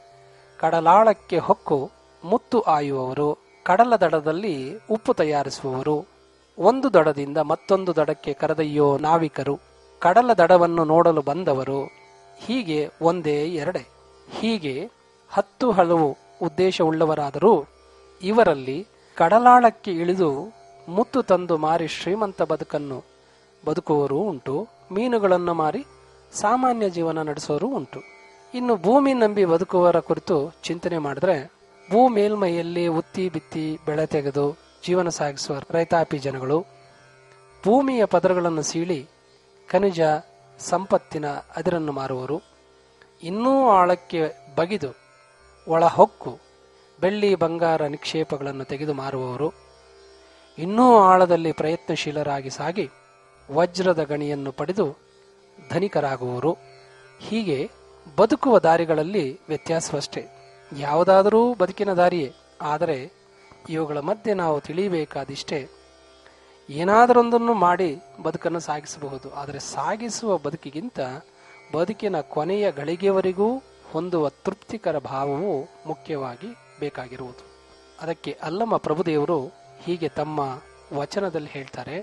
ಕಡಲಾಳಕ್ಕೆ ಹೊಕ್ಕು ಮುತ್ತು ಆಯುವವರು ಕಡಲ ದಡದಲ್ಲಿ ಉಪ್ಪು ತಯಾರಿಸುವವರು ಒಂದು ದಡದಿಂದ ಮತ್ತೊಂದು ದಡಕ್ಕೆ ಕರೆದೊಯ್ಯೋ ನಾವಿಕರು ಕಡಲ ದಡವನ್ನು ನೋಡಲು ಬಂದವರು ಹೀಗೆ ಒಂದೇ ಎರಡೇ ಹೀಗೆ ಹತ್ತು ಹಲವು ಉದ್ದೇಶವುಳ್ಳವರಾದರೂ ಇವರಲ್ಲಿ ಕಡಲಾಳಕ್ಕೆ ಇಳಿದು ಮುತ್ತು ತಂದು ಮಾರಿ ಶ್ರೀಮಂತ ಬದುಕನ್ನು ಬದುಕುವವರು ಉಂಟು ಮೀನುಗಳನ್ನು ಮಾರಿ ಸಾಮಾನ್ಯ ಜೀವನ ನಡೆಸೋರು ಉಂಟು ಇನ್ನು ಭೂಮಿ ನಂಬಿ ಬದುಕುವವರ ಕುರಿತು ಚಿಂತನೆ ಮಾಡಿದ್ರೆ ಭೂ ಮೇಲ್ಮೈಯಲ್ಲಿ ಉತ್ತಿ ಬಿತ್ತಿ ಬೆಳೆ ತೆಗೆದು ಜೀವನ ಸಾಗಿಸುವ ರೈತಾಪಿ ಜನಗಳು ಭೂಮಿಯ ಪದರಗಳನ್ನು ಸೀಳಿ ಖನಿಜ ಸಂಪತ್ತಿನ ಅದಿರನ್ನು ಮಾರುವರು ಇನ್ನೂ ಆಳಕ್ಕೆ ಬಗಿದು ಒಳಹೊಕ್ಕು ಬೆಳ್ಳಿ ಬಂಗಾರ ನಿಕ್ಷೇಪಗಳನ್ನು ತೆಗೆದು ಮಾರುವವರು ಇನ್ನೂ ಆಳದಲ್ಲಿ ಪ್ರಯತ್ನಶೀಲರಾಗಿ ಸಾಗಿ ವಜ್ರದ ಗಣಿಯನ್ನು ಪಡೆದು ಧನಿಕರಾಗುವರು ಹೀಗೆ ಬದುಕುವ ದಾರಿಗಳಲ್ಲಿ ವ್ಯತ್ಯಾಸವಷ್ಟೇ ಯಾವುದಾದರೂ ಬದುಕಿನ ದಾರಿಯೇ ಆದರೆ ಇವುಗಳ ಮಧ್ಯೆ ನಾವು ತಿಳಿಯಬೇಕಾದಿಷ್ಟೇ ಏನಾದರೊಂದನ್ನು ಮಾಡಿ ಬದುಕನ್ನು ಸಾಗಿಸಬಹುದು ಆದರೆ ಸಾಗಿಸುವ ಬದುಕಿಗಿಂತ ಬದುಕಿನ ಕೊನೆಯ ಗಳಿಗೆವರೆಗೂ ಹೊಂದುವ ತೃಪ್ತಿಕರ ಭಾವವು ಮುಖ್ಯವಾಗಿ ಬೇಕಾಗಿರುವುದು ಅದಕ್ಕೆ ಅಲ್ಲಮ್ಮ ಪ್ರಭುದೇವರು ಹೀಗೆ ತಮ್ಮ ವಚನದಲ್ಲಿ ಹೇಳ್ತಾರೆ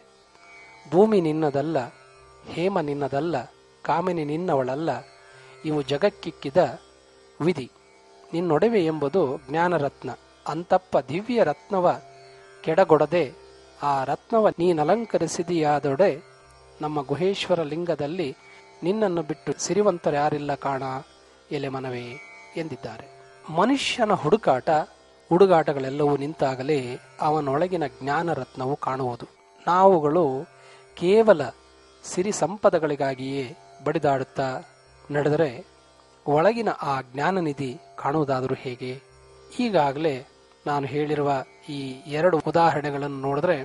ಭೂಮಿ ನಿನ್ನದಲ್ಲ ಹೇಮ ನಿನ್ನದಲ್ಲ ಕಾಮಿನಿ ನಿನ್ನವಳಲ್ಲ ಇವು ಜಗಕ್ಕಿಕ್ಕಿದ ವಿಧಿ ನಿನ್ನೊಡವೆ ಎಂಬುದು ಜ್ಞಾನರತ್ನ ಅಂತಪ್ಪ ದಿವ್ಯ ರತ್ನವ ಕೆಡಗೊಡದೆ ಆ ರತ್ನವ ನೀನಲಂಕರಿಸಿದೆಯಾದೊಡೆ ನಮ್ಮ ಗುಹೇಶ್ವರ ಲಿಂಗದಲ್ಲಿ ನಿನ್ನನ್ನು ಬಿಟ್ಟು ಸಿರಿವಂತರ್ಯಾರಿಲ್ಲ ಕಾಣ ಎಲೆ ಮನವೇ ಎಂದಿದ್ದಾರೆ ಮನುಷ್ಯನ ಹುಡುಕಾಟ ಹುಡುಗಾಟಗಳೆಲ್ಲವೂ ನಿಂತಾಗಲೇ ಅವನೊಳಗಿನ ಜ್ಞಾನ ರತ್ನವು ಕಾಣುವುದು ನಾವುಗಳು ಕೇವಲ ಸಿರಿ ಸಂಪದಗಳಿಗಾಗಿಯೇ ಬಡಿದಾಡುತ್ತಾ ನಡೆದರೆ ಒಳಗಿನ ಆ ಜ್ಞಾನನಿಧಿ ಕಾಣುವುದಾದರೂ ಹೇಗೆ ಈಗಾಗಲೇ ನಾನು ಹೇಳಿರುವ ಈ ಎರಡು ಉದಾಹರಣೆಗಳನ್ನು ನೋಡಿದ್ರೆ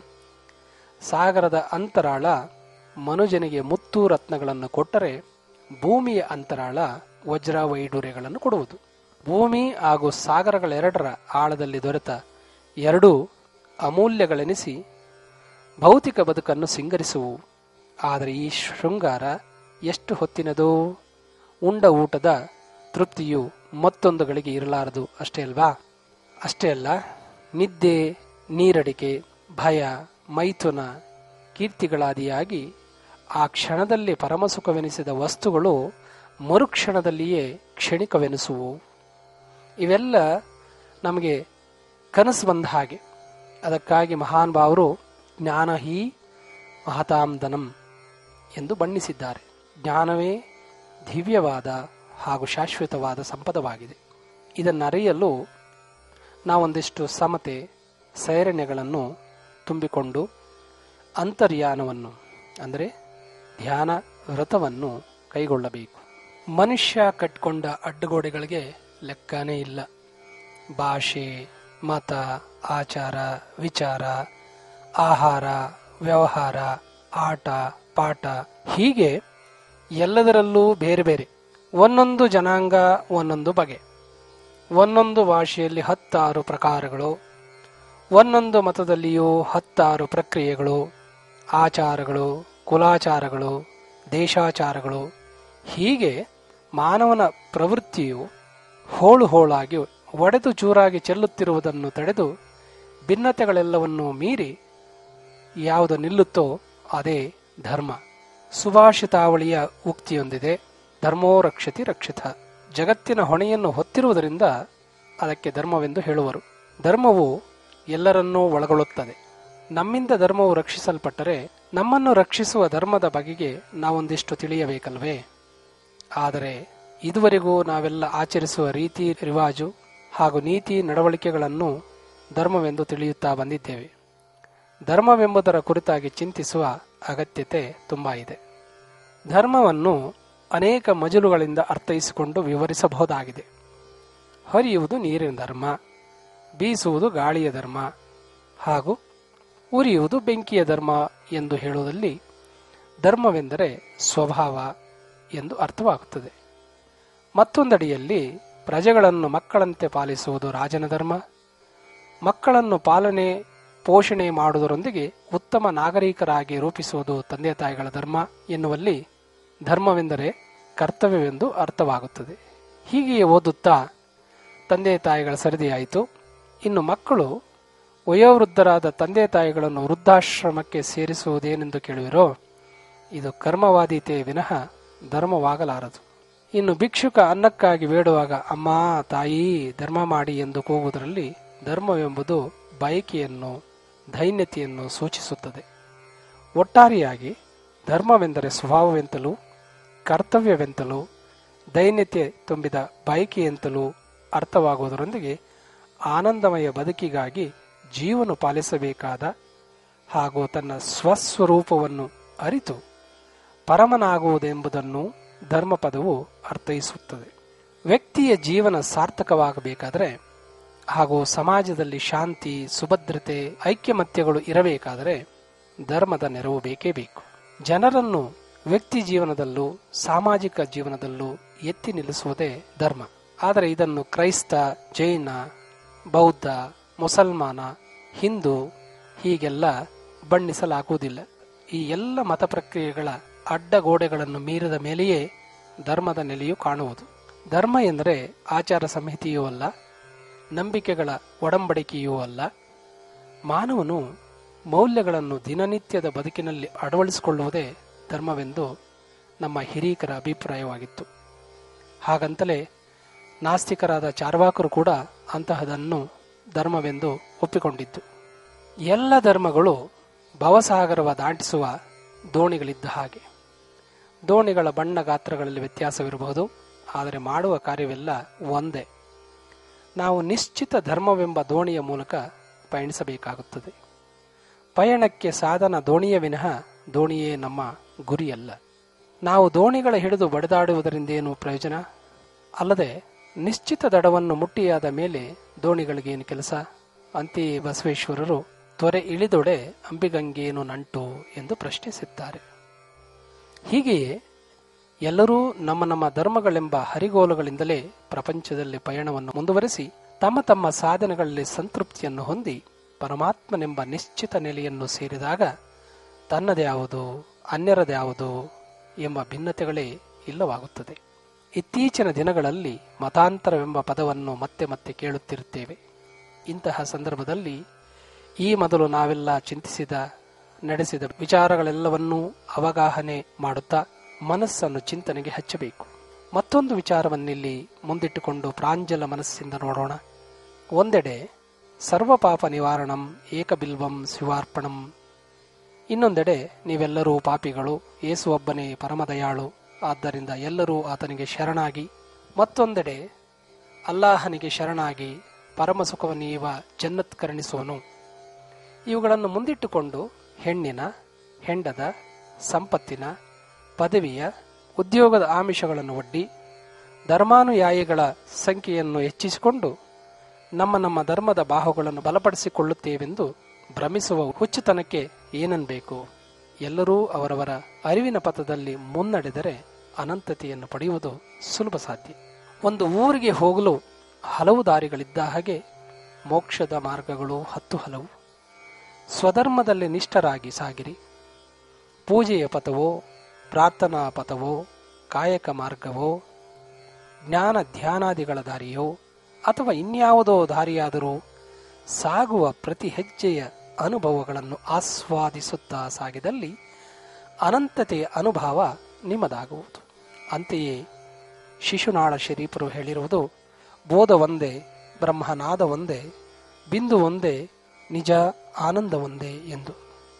ಸಾಗರದ ಅಂತರಾಳ ಮನುಜನಿಗೆ ಮುತ್ತು ರತ್ನಗಳನ್ನು ಕೊಟ್ಟರೆ ಭೂಮಿಯ ಅಂತರಾಳ ವಜ್ರ ವೈಡೂರ್ಯಗಳನ್ನು ಕೊಡುವುದು ಭೂಮಿ ಹಾಗೂ ಸಾಗರಗಳೆರಡರ ಆಳದಲ್ಲಿ ದೊರೆತ ಎರಡೂ ಅಮೂಲ್ಯಗಳೆನಿಸಿ ಭೌತಿಕ ಬದುಕನ್ನು ಸಿಂಗರಿಸುವು ಆದರೆ ಈ ಶೃಂಗಾರ ಎಷ್ಟು ಹೊತ್ತಿನದು ಉಂಡ ಊಟದ ತೃಪ್ತಿಯು ಮತ್ತೊಂದು ಗಳಿಗೆ ಇರಲಾರದು ಅಷ್ಟೇ ಅಲ್ವಾ ಅಷ್ಟೇ ಅಲ್ಲ ನಿದ್ದೆ ನೀರಡಿಕೆ ಭಯ ಮೈಥುನ ಕೀರ್ತಿಗಳಾದಿಯಾಗಿ ಆ ಕ್ಷಣದಲ್ಲಿ ಪರಮಸುಖವೆನಿಸಿದ ವಸ್ತುಗಳು ಮರುಕ್ಷಣದಲ್ಲಿಯೇ ಕ್ಷಣಿಕವೆನಿಸುವು ಇವೆಲ್ಲ ನಮಗೆ ಕನಸು ಬಂದ ಹಾಗೆ ಅದಕ್ಕಾಗಿ ಮಹಾನ್ ಭಾವರು ಜ್ಞಾನ ಹಿ ಮಹತಾಂದನಂ ಎಂದು ಬಣ್ಣಿಸಿದ್ದಾರೆ ಜ್ಞಾನವೇ ದಿವ್ಯವಾದ ಹಾಗೂ ಶಾಶ್ವತವಾದ ಸಂಪದವಾಗಿದೆ ಇದನ್ನರಿಯಲು ನಾವೊಂದಿಷ್ಟು ಸಮತೆ ಸೈರಣೆಗಳನ್ನು ತುಂಬಿಕೊಂಡು ಅಂತರ್ಯಾನವನ್ನು ಅಂದರೆ ಧ್ಯಾನ ವ್ರತವನ್ನು ಕೈಗೊಳ್ಳಬೇಕು ಮನುಷ್ಯ ಕಟ್ಕೊಂಡ ಅಡ್ಡಗೋಡೆಗಳಿಗೆ ಲೆಕ್ಕನೇ ಇಲ್ಲ ಭಾಷೆ ಮತ ಆಚಾರ ವಿಚಾರ ಆಹಾರ ವ್ಯವಹಾರ ಆಟ ಪಾಠ ಹೀಗೆ ಎಲ್ಲದರಲ್ಲೂ ಬೇರೆ ಬೇರೆ ಒಂದೊಂದು ಜನಾಂಗ ಒಂದೊಂದು ಬಗೆ ಒಂದೊಂದು ಭಾಷೆಯಲ್ಲಿ ಹತ್ತಾರು ಪ್ರಕಾರಗಳು ಒಂದೊಂದು ಮತದಲ್ಲಿಯೂ ಹತ್ತಾರು ಪ್ರಕ್ರಿಯೆಗಳು ಆಚಾರಗಳು ಕುಲಾಚಾರಗಳು ದೇಶಾಚಾರಗಳು ಹೀಗೆ ಮಾನವನ ಪ್ರವೃತ್ತಿಯು ಹೋಳು ಹೋಳಾಗಿ ಒಡೆದು ಚೂರಾಗಿ ಚೆಲ್ಲುತ್ತಿರುವುದನ್ನು ತಡೆದು ಭಿನ್ನತೆಗಳೆಲ್ಲವನ್ನೂ ಮೀರಿ ಯಾವುದು ನಿಲ್ಲುತ್ತೋ ಅದೇ ಧರ್ಮ ಸುಭಾಷಿತಾವಳಿಯ ಉಕ್ತಿಯೊಂದಿದೆ ಧರ್ಮೋ ರಕ್ಷತಿ ರಕ್ಷಿತ ಜಗತ್ತಿನ ಹೊಣೆಯನ್ನು ಹೊತ್ತಿರುವುದರಿಂದ ಅದಕ್ಕೆ ಧರ್ಮವೆಂದು ಹೇಳುವರು ಧರ್ಮವು ಎಲ್ಲರನ್ನೂ ಒಳಗೊಳ್ಳುತ್ತದೆ ನಮ್ಮಿಂದ ಧರ್ಮವು ರಕ್ಷಿಸಲ್ಪಟ್ಟರೆ ನಮ್ಮನ್ನು ರಕ್ಷಿಸುವ ಧರ್ಮದ ಬಗೆಗೆ ನಾವೊಂದಿಷ್ಟು ತಿಳಿಯಬೇಕಲ್ವೇ ಆದರೆ ಇದುವರೆಗೂ ನಾವೆಲ್ಲ ಆಚರಿಸುವ ರೀತಿ ರಿವಾಜು ಹಾಗೂ ನೀತಿ ನಡವಳಿಕೆಗಳನ್ನು ಧರ್ಮವೆಂದು ತಿಳಿಯುತ್ತಾ ಬಂದಿದ್ದೇವೆ ಧರ್ಮವೆಂಬುದರ ಕುರಿತಾಗಿ ಚಿಂತಿಸುವ ಅಗತ್ಯತೆ ತುಂಬಾ ಇದೆ ಧರ್ಮವನ್ನು ಅನೇಕ ಮಜಲುಗಳಿಂದ ಅರ್ಥೈಸಿಕೊಂಡು ವಿವರಿಸಬಹುದಾಗಿದೆ ಹರಿಯುವುದು ನೀರಿನ ಧರ್ಮ ಬೀಸುವುದು ಗಾಳಿಯ ಧರ್ಮ ಹಾಗೂ ಉರಿಯುವುದು ಬೆಂಕಿಯ ಧರ್ಮ ಎಂದು ಹೇಳುವುದಲ್ಲಿ ಧರ್ಮವೆಂದರೆ ಸ್ವಭಾವ ಎಂದು ಅರ್ಥವಾಗುತ್ತದೆ ಮತ್ತೊಂದಡಿಯಲ್ಲಿ ಪ್ರಜೆಗಳನ್ನು ಮಕ್ಕಳಂತೆ ಪಾಲಿಸುವುದು ರಾಜನ ಧರ್ಮ ಮಕ್ಕಳನ್ನು ಪಾಲನೆ ಪೋಷಣೆ ಮಾಡುವುದರೊಂದಿಗೆ ಉತ್ತಮ ನಾಗರಿಕರಾಗಿ ರೂಪಿಸುವುದು ತಂದೆ ತಾಯಿಗಳ ಧರ್ಮ ಎನ್ನುವಲ್ಲಿ ಧರ್ಮವೆಂದರೆ ಕರ್ತವ್ಯವೆಂದು ಅರ್ಥವಾಗುತ್ತದೆ ಹೀಗೆಯೇ ಓದುತ್ತಾ ತಂದೆ ತಾಯಿಗಳ ಸರದಿಯಾಯಿತು ಇನ್ನು ಮಕ್ಕಳು ವಯೋವೃದ್ಧರಾದ ತಂದೆ ತಾಯಿಗಳನ್ನು ವೃದ್ಧಾಶ್ರಮಕ್ಕೆ ಸೇರಿಸುವುದೇನೆಂದು ಕೇಳುವಿರೋ ಇದು ಕರ್ಮವಾದೀತೆ ವಿನಃ ಧರ್ಮವಾಗಲಾರದು ಇನ್ನು ಭಿಕ್ಷುಕ ಅನ್ನಕ್ಕಾಗಿ ಬೇಡುವಾಗ ಅಮ್ಮ ತಾಯಿ ಧರ್ಮ ಮಾಡಿ ಎಂದು ಕೂಗುವುದರಲ್ಲಿ ಧರ್ಮವೆಂಬುದು ಬಯಕೆಯನ್ನು ದೈನ್ಯತೆಯನ್ನು ಸೂಚಿಸುತ್ತದೆ ಒಟ್ಟಾರೆಯಾಗಿ ಧರ್ಮವೆಂದರೆ ಸ್ವಭಾವವೆಂತಲೂ ಕರ್ತವ್ಯವೆಂತಲೂ ದೈನ್ಯತೆ ತುಂಬಿದ ಬಯಕೆಯೆಂತಲೂ ಅರ್ಥವಾಗುವುದರೊಂದಿಗೆ ಆನಂದಮಯ ಬದುಕಿಗಾಗಿ ಜೀವನು ಪಾಲಿಸಬೇಕಾದ ಹಾಗೂ ತನ್ನ ಸ್ವಸ್ವರೂಪವನ್ನು ಅರಿತು ಪರಮನಾಗುವುದೆಂಬುದನ್ನು ಧರ್ಮಪದವು ಅರ್ಥೈಸುತ್ತದೆ ವ್ಯಕ್ತಿಯ ಜೀವನ ಸಾರ್ಥಕವಾಗಬೇಕಾದರೆ ಹಾಗೂ ಸಮಾಜದಲ್ಲಿ ಶಾಂತಿ ಸುಭದ್ರತೆ ಐಕ್ಯಮತ್ಯಗಳು ಇರಬೇಕಾದರೆ ಧರ್ಮದ ನೆರವು ಬೇಕೇ ಬೇಕು ಜನರನ್ನು ವ್ಯಕ್ತಿ ಜೀವನದಲ್ಲೂ ಸಾಮಾಜಿಕ ಜೀವನದಲ್ಲೂ ಎತ್ತಿ ನಿಲ್ಲಿಸುವುದೇ ಧರ್ಮ ಆದರೆ ಇದನ್ನು ಕ್ರೈಸ್ತ ಜೈನ ಬೌದ್ಧ ಮುಸಲ್ಮಾನ ಹಿಂದೂ ಹೀಗೆಲ್ಲ ಬಣ್ಣಿಸಲಾಗುವುದಿಲ್ಲ ಈ ಎಲ್ಲ ಮತ ಪ್ರಕ್ರಿಯೆಗಳ ಅಡ್ಡಗೋಡೆಗಳನ್ನು ಮೀರಿದ ಮೇಲೆಯೇ ಧರ್ಮದ ನೆಲೆಯು ಕಾಣುವುದು ಧರ್ಮ ಎಂದರೆ ಆಚಾರ ಸಂಹಿತೆಯೂ ಅಲ್ಲ ನಂಬಿಕೆಗಳ ಒಡಂಬಡಿಕೆಯೂ ಅಲ್ಲ ಮಾನವನು ಮೌಲ್ಯಗಳನ್ನು ದಿನನಿತ್ಯದ ಬದುಕಿನಲ್ಲಿ ಅಳವಡಿಸಿಕೊಳ್ಳುವುದೇ ಧರ್ಮವೆಂದು ನಮ್ಮ ಹಿರೀಕರ ಅಭಿಪ್ರಾಯವಾಗಿತ್ತು ಹಾಗಂತಲೇ ನಾಸ್ತಿಕರಾದ ಚಾರ್ವಾಕರು ಕೂಡ ಅಂತಹದನ್ನು ಧರ್ಮವೆಂದು ಒಪ್ಪಿಕೊಂಡಿದ್ದು ಎಲ್ಲ ಧರ್ಮಗಳು ಭವಸಾಗರವ ದಾಟಿಸುವ ದೋಣಿಗಳಿದ್ದ ಹಾಗೆ ದೋಣಿಗಳ ಬಣ್ಣ ಗಾತ್ರಗಳಲ್ಲಿ ವ್ಯತ್ಯಾಸವಿರಬಹುದು ಆದರೆ ಮಾಡುವ ಕಾರ್ಯವೆಲ್ಲ ಒಂದೇ ನಾವು ನಿಶ್ಚಿತ ಧರ್ಮವೆಂಬ ದೋಣಿಯ ಮೂಲಕ ಪಯಣಿಸಬೇಕಾಗುತ್ತದೆ ಪಯಣಕ್ಕೆ ಸಾಧನ ದೋಣಿಯ ವಿನಃ ದೋಣಿಯೇ ನಮ್ಮ ಗುರಿಯಲ್ಲ ನಾವು ದೋಣಿಗಳ ಹಿಡಿದು ಬಡಿದಾಡುವುದರಿಂದೇನು ಪ್ರಯೋಜನ ಅಲ್ಲದೆ ನಿಶ್ಚಿತ ದಡವನ್ನು ಮುಟ್ಟಿಯಾದ ಮೇಲೆ ದೋಣಿಗಳಿಗೇನು ಕೆಲಸ ಅಂತೆಯೇ ಬಸವೇಶ್ವರರು ತ್ವರೆ ಇಳಿದೊಡೆ ಅಂಬಿಗಂಗೇನು ನಂಟು ಎಂದು ಪ್ರಶ್ನಿಸಿದ್ದಾರೆ ಹೀಗೆಯೇ ಎಲ್ಲರೂ ನಮ್ಮ ನಮ್ಮ ಧರ್ಮಗಳೆಂಬ ಹರಿಗೋಲುಗಳಿಂದಲೇ ಪ್ರಪಂಚದಲ್ಲಿ ಪಯಣವನ್ನು ಮುಂದುವರೆಸಿ ತಮ್ಮ ತಮ್ಮ ಸಾಧನೆಗಳಲ್ಲಿ ಸಂತೃಪ್ತಿಯನ್ನು ಹೊಂದಿ ಪರಮಾತ್ಮನೆಂಬ ನಿಶ್ಚಿತ ನೆಲೆಯನ್ನು ಸೇರಿದಾಗ ತನ್ನದೇ ಯಾವುದು ಅನ್ಯರದ್ಯಾವುದು ಎಂಬ ಭಿನ್ನತೆಗಳೇ ಇಲ್ಲವಾಗುತ್ತದೆ ಇತ್ತೀಚಿನ ದಿನಗಳಲ್ಲಿ ಮತಾಂತರವೆಂಬ ಪದವನ್ನು ಮತ್ತೆ ಮತ್ತೆ ಕೇಳುತ್ತಿರುತ್ತೇವೆ ಇಂತಹ ಸಂದರ್ಭದಲ್ಲಿ ಈ ಮೊದಲು ನಾವೆಲ್ಲ ಚಿಂತಿಸಿದ ನಡೆಸಿದ ವಿಚಾರಗಳೆಲ್ಲವನ್ನೂ ಅವಗಾಹನೆ ಮಾಡುತ್ತಾ ಮನಸ್ಸನ್ನು ಚಿಂತನೆಗೆ ಹಚ್ಚಬೇಕು ಮತ್ತೊಂದು ವಿಚಾರವನ್ನಿಲ್ಲಿ ಮುಂದಿಟ್ಟುಕೊಂಡು ಪ್ರಾಂಜಲ ಮನಸ್ಸಿಂದ ನೋಡೋಣ ಒಂದೆಡೆ ಸರ್ವಪಾಪ ನಿವಾರಣಂ ಏಕಬಿಲ್ವಂ ಶಿವಾರ್ಪಣಂ ಇನ್ನೊಂದೆಡೆ ನೀವೆಲ್ಲರೂ ಪಾಪಿಗಳು ಏಸು ಒಬ್ಬನೇ ಪರಮದಯಾಳು ಆದ್ದರಿಂದ ಎಲ್ಲರೂ ಆತನಿಗೆ ಶರಣಾಗಿ ಮತ್ತೊಂದೆಡೆ ಅಲ್ಲಾಹನಿಗೆ ಶರಣಾಗಿ ಪರಮ ಸುಖವನ್ನೀವ ಜನ್ನತ್ಕರಣಿಸುವನು ಇವುಗಳನ್ನು ಮುಂದಿಟ್ಟುಕೊಂಡು ಹೆಣ್ಣಿನ ಹೆಂಡದ ಸಂಪತ್ತಿನ ಪದವಿಯ ಉದ್ಯೋಗದ ಆಮಿಷಗಳನ್ನು ಒಡ್ಡಿ ಧರ್ಮಾನುಯಾಯಿಗಳ ಸಂಖ್ಯೆಯನ್ನು ಹೆಚ್ಚಿಸಿಕೊಂಡು ನಮ್ಮ ನಮ್ಮ ಧರ್ಮದ ಬಾಹುಗಳನ್ನು ಬಲಪಡಿಸಿಕೊಳ್ಳುತ್ತೇವೆಂದು ಭ್ರಮಿಸುವ ಹುಚ್ಚುತನಕ್ಕೆ ಏನನ್ಬೇಕು ಎಲ್ಲರೂ ಅವರವರ ಅರಿವಿನ ಪಥದಲ್ಲಿ ಮುನ್ನಡೆದರೆ ಅನಂತತೆಯನ್ನು ಪಡೆಯುವುದು ಸುಲಭ ಸಾಧ್ಯ ಒಂದು ಊರಿಗೆ ಹೋಗಲು ಹಲವು ದಾರಿಗಳಿದ್ದ ಹಾಗೆ ಮೋಕ್ಷದ ಮಾರ್ಗಗಳು ಹತ್ತು ಹಲವು ಸ್ವಧರ್ಮದಲ್ಲಿ ನಿಷ್ಠರಾಗಿ ಸಾಗಿರಿ ಪೂಜೆಯ ಪಥವೋ ಪ್ರಾರ್ಥನಾ ಪಥವೋ ಕಾಯಕ ಮಾರ್ಗವೋ ಜ್ಞಾನ ಧ್ಯಾನಾದಿಗಳ ದಾರಿಯೋ ಅಥವಾ ಇನ್ಯಾವುದೋ ದಾರಿಯಾದರೂ ಸಾಗುವ ಪ್ರತಿ ಹೆಜ್ಜೆಯ ಅನುಭವಗಳನ್ನು ಆಸ್ವಾದಿಸುತ್ತಾ ಸಾಗಿದಲ್ಲಿ ಅನಂತತೆಯ ಅನುಭವ ನಿಮ್ಮದಾಗುವುದು ಅಂತೆಯೇ ಶಿಶುನಾಳ ಶರೀಫರು ಹೇಳಿರುವುದು ಬೋಧ ಒಂದೇ ಬ್ರಹ್ಮನಾದ ಒಂದೇ ಬಿಂದು ಒಂದೇ ನಿಜ ಆನಂದ ಒಂದೇ ಎಂದು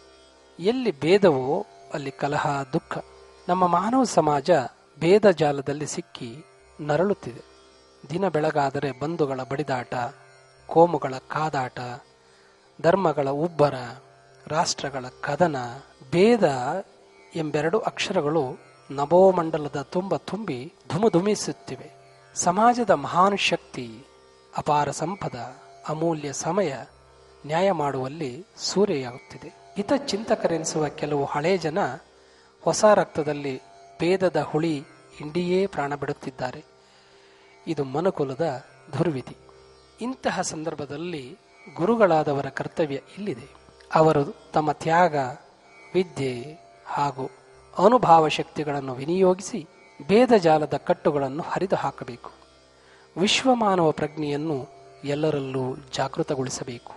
ಎಲ್ಲಿ ಭೇದವೋ ಅಲ್ಲಿ ಕಲಹ ದುಃಖ ನಮ್ಮ ಮಾನವ ಸಮಾಜ ಭೇದ ಜಾಲದಲ್ಲಿ ಸಿಕ್ಕಿ ನರಳುತ್ತಿದೆ ದಿನ ಬೆಳಗಾದರೆ ಬಂಧುಗಳ ಬಡಿದಾಟ ಕೋಮುಗಳ ಕಾದಾಟ ಧರ್ಮಗಳ ಉಬ್ಬರ ರಾಷ್ಟ್ರಗಳ ಕದನ ಭೇದ ಎಂಬೆರಡು ಅಕ್ಷರಗಳು ನಭೋಮಂಡಲದ ತುಂಬ ತುಂಬಿ ಧುಮುಧುಮಿಸುತ್ತಿವೆ ಸಮಾಜದ ಮಹಾನ್ ಶಕ್ತಿ ಅಪಾರ ಸಂಪದ ಅಮೂಲ್ಯ ಸಮಯ ನ್ಯಾಯ ಮಾಡುವಲ್ಲಿ ಸೂರೆಯಾಗುತ್ತಿದೆ ಹಿತ ಚಿಂತಕರೆನಿಸುವ ಕೆಲವು ಹಳೆ ಜನ ಹೊಸ ರಕ್ತದಲ್ಲಿ ಭೇದದ ಹುಳಿ ಇಂಡಿಯೇ ಪ್ರಾಣ ಬಿಡುತ್ತಿದ್ದಾರೆ ಇದು ಮನುಕುಲದ ದುರ್ವಿಧಿ ಇಂತಹ ಸಂದರ್ಭದಲ್ಲಿ ಗುರುಗಳಾದವರ ಕರ್ತವ್ಯ ಇಲ್ಲಿದೆ ಅವರು ತಮ್ಮ ತ್ಯಾಗ ವಿದ್ಯೆ ಹಾಗೂ ಅನುಭಾವ ಶಕ್ತಿಗಳನ್ನು ವಿನಿಯೋಗಿಸಿ ಭೇದಜಾಲದ ಕಟ್ಟುಗಳನ್ನು ಹರಿದು ಹಾಕಬೇಕು ವಿಶ್ವಮಾನವ ಪ್ರಜ್ಞೆಯನ್ನು ಎಲ್ಲರಲ್ಲೂ ಜಾಗೃತಗೊಳಿಸಬೇಕು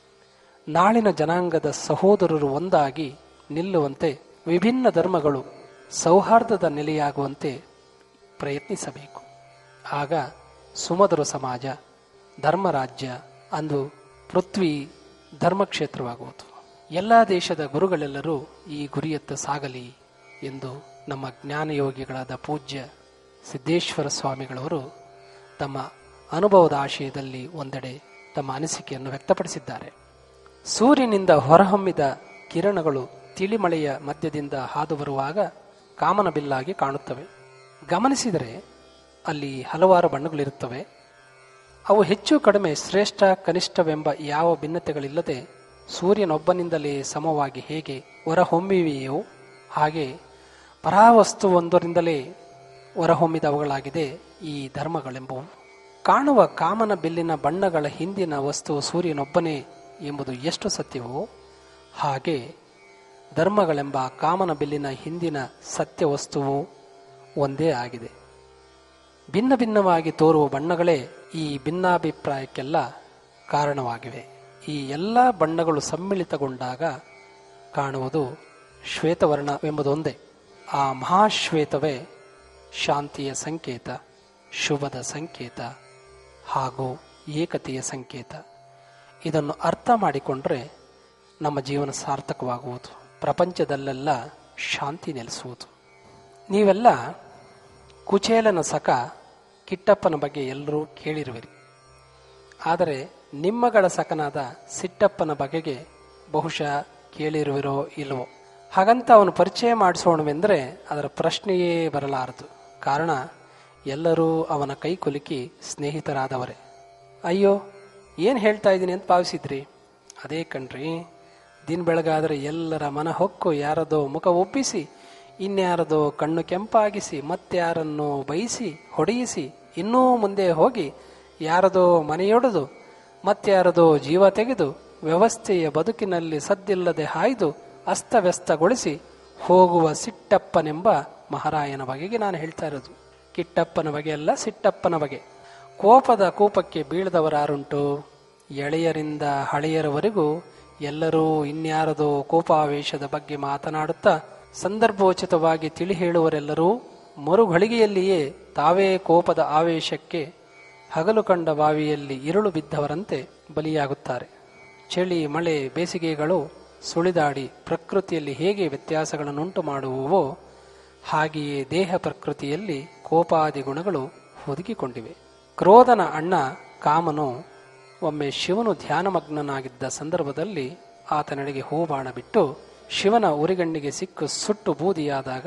ನಾಳಿನ ಜನಾಂಗದ ಸಹೋದರರು ಒಂದಾಗಿ ನಿಲ್ಲುವಂತೆ ವಿಭಿನ್ನ ಧರ್ಮಗಳು ಸೌಹಾರ್ದದ ನೆಲೆಯಾಗುವಂತೆ ಪ್ರಯತ್ನಿಸಬೇಕು ಆಗ ಸುಮಧುರ ಸಮಾಜ ಧರ್ಮರಾಜ್ಯ ಅಂದು ಪೃಥ್ವಿ ಧರ್ಮಕ್ಷೇತ್ರವಾಗುವುದು ಎಲ್ಲ ದೇಶದ ಗುರುಗಳೆಲ್ಲರೂ ಈ ಗುರಿಯತ್ತ ಸಾಗಲಿ ಎಂದು ನಮ್ಮ ಜ್ಞಾನಯೋಗಿಗಳಾದ ಪೂಜ್ಯ ಸಿದ್ದೇಶ್ವರ ಸ್ವಾಮಿಗಳವರು ತಮ್ಮ ಅನುಭವದ ಆಶಯದಲ್ಲಿ ಒಂದೆಡೆ ತಮ್ಮ ಅನಿಸಿಕೆಯನ್ನು ವ್ಯಕ್ತಪಡಿಸಿದ್ದಾರೆ ಸೂರ್ಯನಿಂದ ಹೊರಹೊಮ್ಮಿದ ಕಿರಣಗಳು ತಿಳಿಮಳೆಯ ಮಧ್ಯದಿಂದ ಹಾದು ಬರುವಾಗ ಕಾಮನ ಬಿಲ್ಲಾಗಿ ಕಾಣುತ್ತವೆ ಗಮನಿಸಿದರೆ ಅಲ್ಲಿ ಹಲವಾರು ಬಣ್ಣಗಳಿರುತ್ತವೆ ಅವು ಹೆಚ್ಚು ಕಡಿಮೆ ಶ್ರೇಷ್ಠ ಕನಿಷ್ಠವೆಂಬ ಯಾವ ಭಿನ್ನತೆಗಳಿಲ್ಲದೆ ಸೂರ್ಯನೊಬ್ಬನಿಂದಲೇ ಸಮವಾಗಿ ಹೇಗೆ ಹೊರಹೊಮ್ಮಿವೆಯೋ ಹಾಗೆ ಪರಾವಸ್ತುವೊಂದರಿಂದಲೇ ಹೊರಹೊಮ್ಮಿದವುಗಳಾಗಿದೆ ಈ ಧರ್ಮಗಳೆಂಬುವು ಕಾಣುವ ಕಾಮನ ಬಿಲ್ಲಿನ ಬಣ್ಣಗಳ ಹಿಂದಿನ ವಸ್ತು ಸೂರ್ಯನೊಬ್ಬನೇ ಎಂಬುದು ಎಷ್ಟು ಸತ್ಯವೋ ಹಾಗೆ ಧರ್ಮಗಳೆಂಬ ಕಾಮನ ಬಿಲ್ಲಿನ ಹಿಂದಿನ ಸತ್ಯ ವಸ್ತುವು ಒಂದೇ ಆಗಿದೆ ಭಿನ್ನ ಭಿನ್ನವಾಗಿ ತೋರುವ ಬಣ್ಣಗಳೇ ಈ ಭಿನ್ನಾಭಿಪ್ರಾಯಕ್ಕೆಲ್ಲ ಕಾರಣವಾಗಿವೆ ಈ ಎಲ್ಲ ಬಣ್ಣಗಳು ಸಮ್ಮಿಳಿತಗೊಂಡಾಗ ಕಾಣುವುದು ಶ್ವೇತವರ್ಣವೆಂಬುದೊಂದೇ ಆ ಮಹಾಶ್ವೇತವೇ ಶಾಂತಿಯ ಸಂಕೇತ ಶುಭದ ಸಂಕೇತ ಹಾಗೂ ಏಕತೆಯ ಸಂಕೇತ ಇದನ್ನು ಅರ್ಥ ಮಾಡಿಕೊಂಡ್ರೆ ನಮ್ಮ ಜೀವನ ಸಾರ್ಥಕವಾಗುವುದು ಪ್ರಪಂಚದಲ್ಲೆಲ್ಲ ಶಾಂತಿ ನೆಲೆಸುವುದು ನೀವೆಲ್ಲ ಕುಚೇಲನ ಸಖ ಕಿಟ್ಟಪ್ಪನ ಬಗ್ಗೆ ಎಲ್ಲರೂ ಕೇಳಿರುವಿರಿ ಆದರೆ ನಿಮ್ಮಗಳ ಸಖನಾದ ಸಿಟ್ಟಪ್ಪನ ಬಗೆಗೆ ಬಹುಶಃ ಕೇಳಿರುವಿರೋ ಇಲ್ಲವೋ ಹಾಗಂತ ಅವನು ಪರಿಚಯ ಮಾಡಿಸೋಣವೆಂದರೆ ಅದರ ಪ್ರಶ್ನೆಯೇ ಬರಲಾರದು ಕಾರಣ ಎಲ್ಲರೂ ಅವನ ಕೈ ಕುಲುಕಿ ಸ್ನೇಹಿತರಾದವರೇ ಅಯ್ಯೋ ಏನು ಹೇಳ್ತಾ ಇದ್ದೀನಿ ಅಂತ ಭಾವಿಸಿದ್ರಿ ಅದೇ ಕಣ್ರಿ ದಿನ ಬೆಳಗಾದರೆ ಎಲ್ಲರ ಮನ ಹೊಕ್ಕು ಯಾರದೋ ಮುಖ ಒಪ್ಪಿಸಿ ಇನ್ಯಾರದೋ ಕಣ್ಣು ಕೆಂಪಾಗಿಸಿ ಮತ್ಯಾರನ್ನೋ ಬಯಸಿ ಹೊಡೆಯಿಸಿ ಇನ್ನೂ ಮುಂದೆ ಹೋಗಿ ಯಾರದೋ ಮನೆಯೊಡೆದು ಮತ್ಯಾರದೋ ಜೀವ ತೆಗೆದು ವ್ಯವಸ್ಥೆಯ ಬದುಕಿನಲ್ಲಿ ಸದ್ದಿಲ್ಲದೆ ಹಾಯ್ದು ಅಸ್ತವ್ಯಸ್ತಗೊಳಿಸಿ ಹೋಗುವ ಸಿಟ್ಟಪ್ಪನೆಂಬ ಮಹಾರಾಯನ ಬಗೆಗೆ ನಾನು ಹೇಳ್ತಾ ಇರೋದು ಕಿಟ್ಟಪ್ಪನ ಬಗೆ ಅಲ್ಲ ಸಿಟ್ಟಪ್ಪನ ಬಗೆ ಕೋಪದ ಕೂಪಕ್ಕೆ ಬೀಳದವರಾರುಂಟು ಎಳೆಯರಿಂದ ಹಳೆಯರವರೆಗೂ ಎಲ್ಲರೂ ಇನ್ಯಾರದೋ ಕೋಪಾವೇಶದ ಬಗ್ಗೆ ಮಾತನಾಡುತ್ತಾ ಸಂದರ್ಭೋಚಿತವಾಗಿ ತಿಳಿ ಹೇಳುವರೆಲ್ಲರೂ ಮರುಗಳಿಗೆಯಲ್ಲಿಯೇ ತಾವೇ ಕೋಪದ ಆವೇಶಕ್ಕೆ ಹಗಲು ಕಂಡ ಬಾವಿಯಲ್ಲಿ ಇರುಳು ಬಿದ್ದವರಂತೆ ಬಲಿಯಾಗುತ್ತಾರೆ ಚಳಿ ಮಳೆ ಬೇಸಿಗೆಗಳು ಸುಳಿದಾಡಿ ಪ್ರಕೃತಿಯಲ್ಲಿ ಹೇಗೆ ವ್ಯತ್ಯಾಸಗಳನ್ನುಂಟು ಮಾಡುವವೋ ಹಾಗೆಯೇ ದೇಹ ಪ್ರಕೃತಿಯಲ್ಲಿ ಕೋಪಾದಿ ಗುಣಗಳು ಹುದುಗಿಕೊಂಡಿವೆ ಕ್ರೋಧನ ಅಣ್ಣ ಕಾಮನು ಒಮ್ಮೆ ಶಿವನು ಧ್ಯಾನಮಗ್ನನಾಗಿದ್ದ ಸಂದರ್ಭದಲ್ಲಿ ಆತನೆಡೆಗೆ ಹೂಬಾಣ ಬಿಟ್ಟು ಶಿವನ ಉರಿಗಣ್ಣಿಗೆ ಸಿಕ್ಕು ಸುಟ್ಟು ಬೂದಿಯಾದಾಗ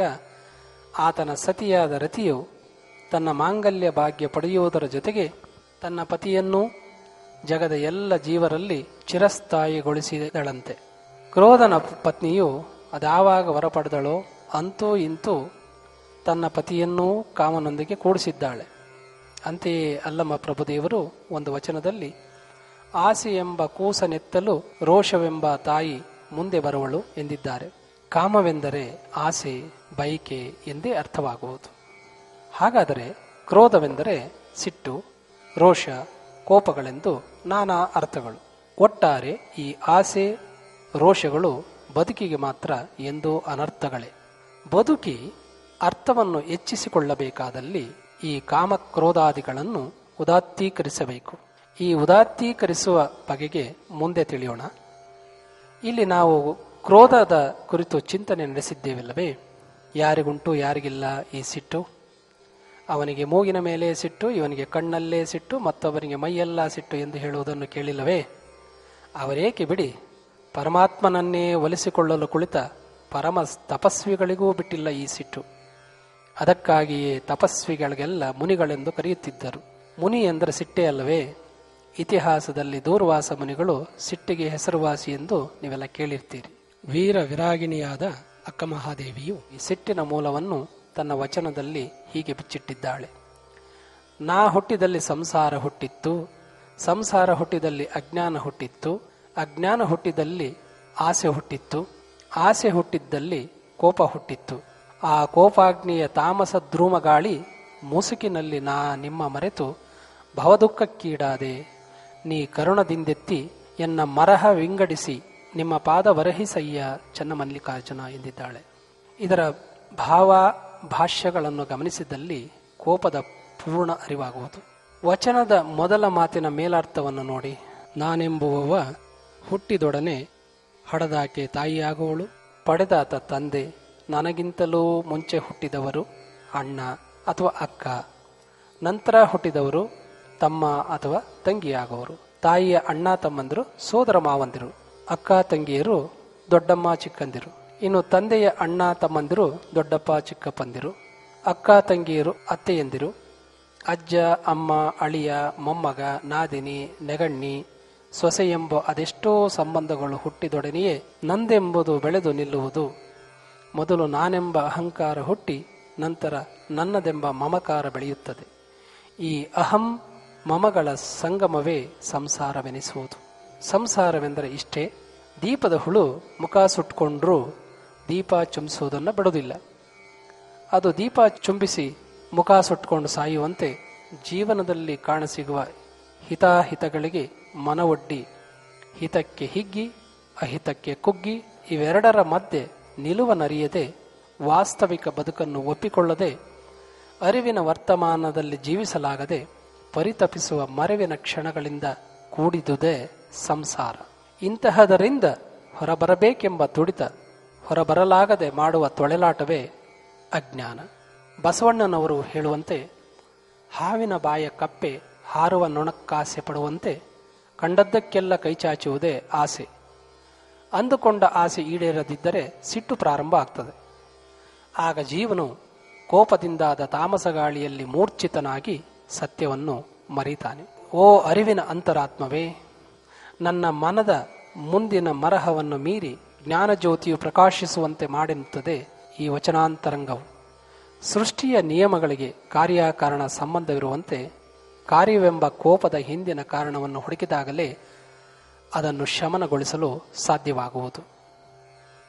ಆತನ ಸತಿಯಾದ ರತಿಯು ತನ್ನ ಮಾಂಗಲ್ಯ ಭಾಗ್ಯ ಪಡೆಯುವುದರ ಜೊತೆಗೆ ತನ್ನ ಪತಿಯನ್ನೂ ಜಗದ ಎಲ್ಲ ಜೀವರಲ್ಲಿ ಚಿರಸ್ಥಾಯಿಗೊಳಿಸಿದಳಂತೆ ಕ್ರೋಧನ ಪತ್ನಿಯು ಅದಾವಾಗ ವರ ಪಡೆದಳೋ ಅಂತೂ ಇಂತೂ ತನ್ನ ಪತಿಯನ್ನೂ ಕಾಮನೊಂದಿಗೆ ಕೂಡಿಸಿದ್ದಾಳೆ ಅಂತೆಯೇ ಅಲ್ಲಮ್ಮ ಪ್ರಭುದೇವರು ಒಂದು ವಚನದಲ್ಲಿ ಆಸೆ ಎಂಬ ಕೂಸನೆತ್ತಲು ರೋಷವೆಂಬ ತಾಯಿ ಮುಂದೆ ಬರುವಳು ಎಂದಿದ್ದಾರೆ ಕಾಮವೆಂದರೆ ಆಸೆ ಬೈಕೆ ಎಂದೇ ಅರ್ಥವಾಗುವುದು ಹಾಗಾದರೆ ಕ್ರೋಧವೆಂದರೆ ಸಿಟ್ಟು ರೋಷ ಕೋಪಗಳೆಂದು ನಾನಾ ಅರ್ಥಗಳು ಒಟ್ಟಾರೆ ಈ ಆಸೆ ರೋಷಗಳು ಬದುಕಿಗೆ ಮಾತ್ರ ಎಂದೋ ಅನರ್ಥಗಳೇ ಬದುಕಿ ಅರ್ಥವನ್ನು ಹೆಚ್ಚಿಸಿಕೊಳ್ಳಬೇಕಾದಲ್ಲಿ ಈ ಕಾಮಕ್ರೋಧಾದಿಗಳನ್ನು ಉದಾತ್ತೀಕರಿಸಬೇಕು ಈ ಉದಾತ್ತೀಕರಿಸುವ ಬಗೆಗೆ ಮುಂದೆ ತಿಳಿಯೋಣ ಇಲ್ಲಿ ನಾವು ಕ್ರೋಧದ ಕುರಿತು ಚಿಂತನೆ ನಡೆಸಿದ್ದೇವಲ್ಲವೇ ಯಾರಿಗುಂಟು ಯಾರಿಗಿಲ್ಲ ಈ ಸಿಟ್ಟು ಅವನಿಗೆ ಮೂಗಿನ ಮೇಲೆ ಸಿಟ್ಟು ಇವನಿಗೆ ಕಣ್ಣಲ್ಲೇ ಸಿಟ್ಟು ಮತ್ತೊಬ್ಬನಿಗೆ ಮೈಯೆಲ್ಲ ಸಿಟ್ಟು ಎಂದು ಹೇಳುವುದನ್ನು ಕೇಳಿಲ್ಲವೇ ಅವರೇಕೆ ಬಿಡಿ ಪರಮಾತ್ಮನನ್ನೇ ಒಲಿಸಿಕೊಳ್ಳಲು ಕುಳಿತ ಪರಮ ತಪಸ್ವಿಗಳಿಗೂ ಬಿಟ್ಟಿಲ್ಲ ಈ ಸಿಟ್ಟು ಅದಕ್ಕಾಗಿಯೇ ತಪಸ್ವಿಗಳಿಗೆಲ್ಲ ಮುನಿಗಳೆಂದು ಕರೆಯುತ್ತಿದ್ದರು ಮುನಿ ಎಂದರೆ ಸಿಟ್ಟೆ ಅಲ್ಲವೇ ಇತಿಹಾಸದಲ್ಲಿ ದೂರ್ವಾಸ ಮುನಿಗಳು ಸಿಟ್ಟಿಗೆ ಹೆಸರುವಾಸಿ ಎಂದು ನೀವೆಲ್ಲ ಕೇಳಿರ್ತೀರಿ ವೀರ ವಿರಾಗಿಣಿಯಾದ ಅಕ್ಕ ಮಹಾದೇವಿಯು ಈ ಸಿಟ್ಟಿನ ಮೂಲವನ್ನು ತನ್ನ ವಚನದಲ್ಲಿ ಹೀಗೆ ಬಿಚ್ಚಿಟ್ಟಿದ್ದಾಳೆ ನಾ ಹುಟ್ಟಿದಲ್ಲಿ ಸಂಸಾರ ಹುಟ್ಟಿತ್ತು ಸಂಸಾರ ಹುಟ್ಟಿದಲ್ಲಿ ಅಜ್ಞಾನ ಹುಟ್ಟಿತ್ತು ಅಜ್ಞಾನ ಹುಟ್ಟಿದಲ್ಲಿ ಆಸೆ ಹುಟ್ಟಿತ್ತು ಆಸೆ ಹುಟ್ಟಿದ್ದಲ್ಲಿ ಕೋಪ ಹುಟ್ಟಿತ್ತು ಆ ಕೋಪಾಗ್ನಿಯ ತಾಮಸ ಧ್ರುಮ ಗಾಳಿ ಮುಸುಕಿನಲ್ಲಿ ನಾ ನಿಮ್ಮ ಮರೆತು ಭವದುಃಖಕ್ಕೀಡಾದೆ ನೀ ಕರುಣದಿಂದೆತ್ತಿ ಎನ್ನ ಮರಹ ವಿಂಗಡಿಸಿ ನಿಮ್ಮ ಪಾದ ವರಹಿಸಯ್ಯ ಚನ್ನಮಲ್ಲಿಕಾರ್ಜುನ ಎಂದಿದ್ದಾಳೆ ಇದರ ಭಾವ ಭಾಷ್ಯಗಳನ್ನು ಗಮನಿಸಿದಲ್ಲಿ ಕೋಪದ ಪೂರ್ಣ ಅರಿವಾಗುವುದು ವಚನದ ಮೊದಲ ಮಾತಿನ ಮೇಲಾರ್ಥವನ್ನು ನೋಡಿ ನಾನೆಂಬುವವ ಹುಟ್ಟಿದೊಡನೆ ಹಡದಾಕೆ ತಾಯಿಯಾಗುವಳು ಪಡೆದಾತ ತಂದೆ ನನಗಿಂತಲೂ ಮುಂಚೆ ಹುಟ್ಟಿದವರು ಅಣ್ಣ ಅಥವಾ ಅಕ್ಕ ನಂತರ ಹುಟ್ಟಿದವರು ತಮ್ಮ ಅಥವಾ ತಂಗಿಯಾಗುವರು ತಾಯಿಯ ಅಣ್ಣ ತಮ್ಮಂದಿರು ಸೋದರ ಮಾವಂದಿರು ಅಕ್ಕ ತಂಗಿಯರು ದೊಡ್ಡಮ್ಮ ಚಿಕ್ಕಂದಿರು ಇನ್ನು ತಂದೆಯ ಅಣ್ಣ ತಮ್ಮಂದಿರು ದೊಡ್ಡಪ್ಪ ಚಿಕ್ಕಪ್ಪಂದಿರು ಅಕ್ಕ ತಂಗಿಯರು ಅತ್ತೆಯಂದಿರು ಅಜ್ಜ ಅಮ್ಮ ಅಳಿಯ ಮೊಮ್ಮಗ ನಾದಿನಿ ನೆಗಣ್ಣಿ ಸೊಸೆ ಎಂಬ ಅದೆಷ್ಟೋ ಸಂಬಂಧಗಳು ಹುಟ್ಟಿದೊಡನೆಯೇ ನಂದೆಂಬುದು ಬೆಳೆದು ನಿಲ್ಲುವುದು ಮೊದಲು ನಾನೆಂಬ ಅಹಂಕಾರ ಹುಟ್ಟಿ ನಂತರ ನನ್ನದೆಂಬ ಮಮಕಾರ ಬೆಳೆಯುತ್ತದೆ ಈ ಅಹಂ ಮಮಗಳ ಸಂಗಮವೇ ಸಂಸಾರವೆನಿಸುವುದು ಸಂಸಾರವೆಂದರೆ ಇಷ್ಟೇ ದೀಪದ ಹುಳು ಮುಖ ಸುಟ್ಕೊಂಡ್ರೂ ದೀಪ ಚುಂಬಿಸುವುದನ್ನು ಬಿಡುವುದಿಲ್ಲ ಅದು ದೀಪ ಚುಂಬಿಸಿ ಮುಖ ಸುಟ್ಕೊಂಡು ಸಾಯುವಂತೆ ಜೀವನದಲ್ಲಿ ಕಾಣಸಿಗುವ ಹಿತಾಹಿತಗಳಿಗೆ ಮನವೊಡ್ಡಿ ಹಿತಕ್ಕೆ ಹಿಗ್ಗಿ ಅಹಿತಕ್ಕೆ ಕುಗ್ಗಿ ಇವೆರಡರ ಮಧ್ಯೆ ನಿಲುವನರಿಯದೆ ವಾಸ್ತವಿಕ ಬದುಕನ್ನು ಒಪ್ಪಿಕೊಳ್ಳದೆ ಅರಿವಿನ ವರ್ತಮಾನದಲ್ಲಿ ಜೀವಿಸಲಾಗದೆ ಪರಿತಪಿಸುವ ಮರೆವಿನ ಕ್ಷಣಗಳಿಂದ ಕೂಡಿದುದೇ ಸಂಸಾರ ಇಂತಹದರಿಂದ ಹೊರಬರಬೇಕೆಂಬ ತುಡಿತ ಹೊರಬರಲಾಗದೆ ಮಾಡುವ ತೊಳೆಲಾಟವೇ ಅಜ್ಞಾನ ಬಸವಣ್ಣನವರು ಹೇಳುವಂತೆ ಹಾವಿನ ಬಾಯ ಕಪ್ಪೆ ಹಾರುವ ನೊಣಕ್ಕಾಸೆ ಪಡುವಂತೆ ಕಂಡದ್ದಕ್ಕೆಲ್ಲ ಕೈಚಾಚುವುದೇ ಆಸೆ ಅಂದುಕೊಂಡ ಆಸೆ ಈಡೇರದಿದ್ದರೆ ಸಿಟ್ಟು ಪ್ರಾರಂಭ ಆಗ್ತದೆ ಆಗ ಜೀವನು ಕೋಪದಿಂದಾದ ತಾಮಸಗಾಳಿಯಲ್ಲಿ ಮೂರ್ಛಿತನಾಗಿ ಸತ್ಯವನ್ನು ಮರೀತಾನೆ ಓ ಅರಿವಿನ ಅಂತರಾತ್ಮವೇ ನನ್ನ ಮನದ ಮುಂದಿನ ಮರಹವನ್ನು ಮೀರಿ ಜ್ಞಾನಜ್ಯೋತಿಯು ಪ್ರಕಾಶಿಸುವಂತೆ ಮಾಡಿರುತ್ತದೆ ಈ ವಚನಾಂತರಂಗವು ಸೃಷ್ಟಿಯ ನಿಯಮಗಳಿಗೆ ಕಾರ್ಯಕಾರಣ ಸಂಬಂಧವಿರುವಂತೆ ಕಾರ್ಯವೆಂಬ ಕೋಪದ ಹಿಂದಿನ ಕಾರಣವನ್ನು ಹುಡುಕಿದಾಗಲೇ ಅದನ್ನು ಶಮನಗೊಳಿಸಲು ಸಾಧ್ಯವಾಗುವುದು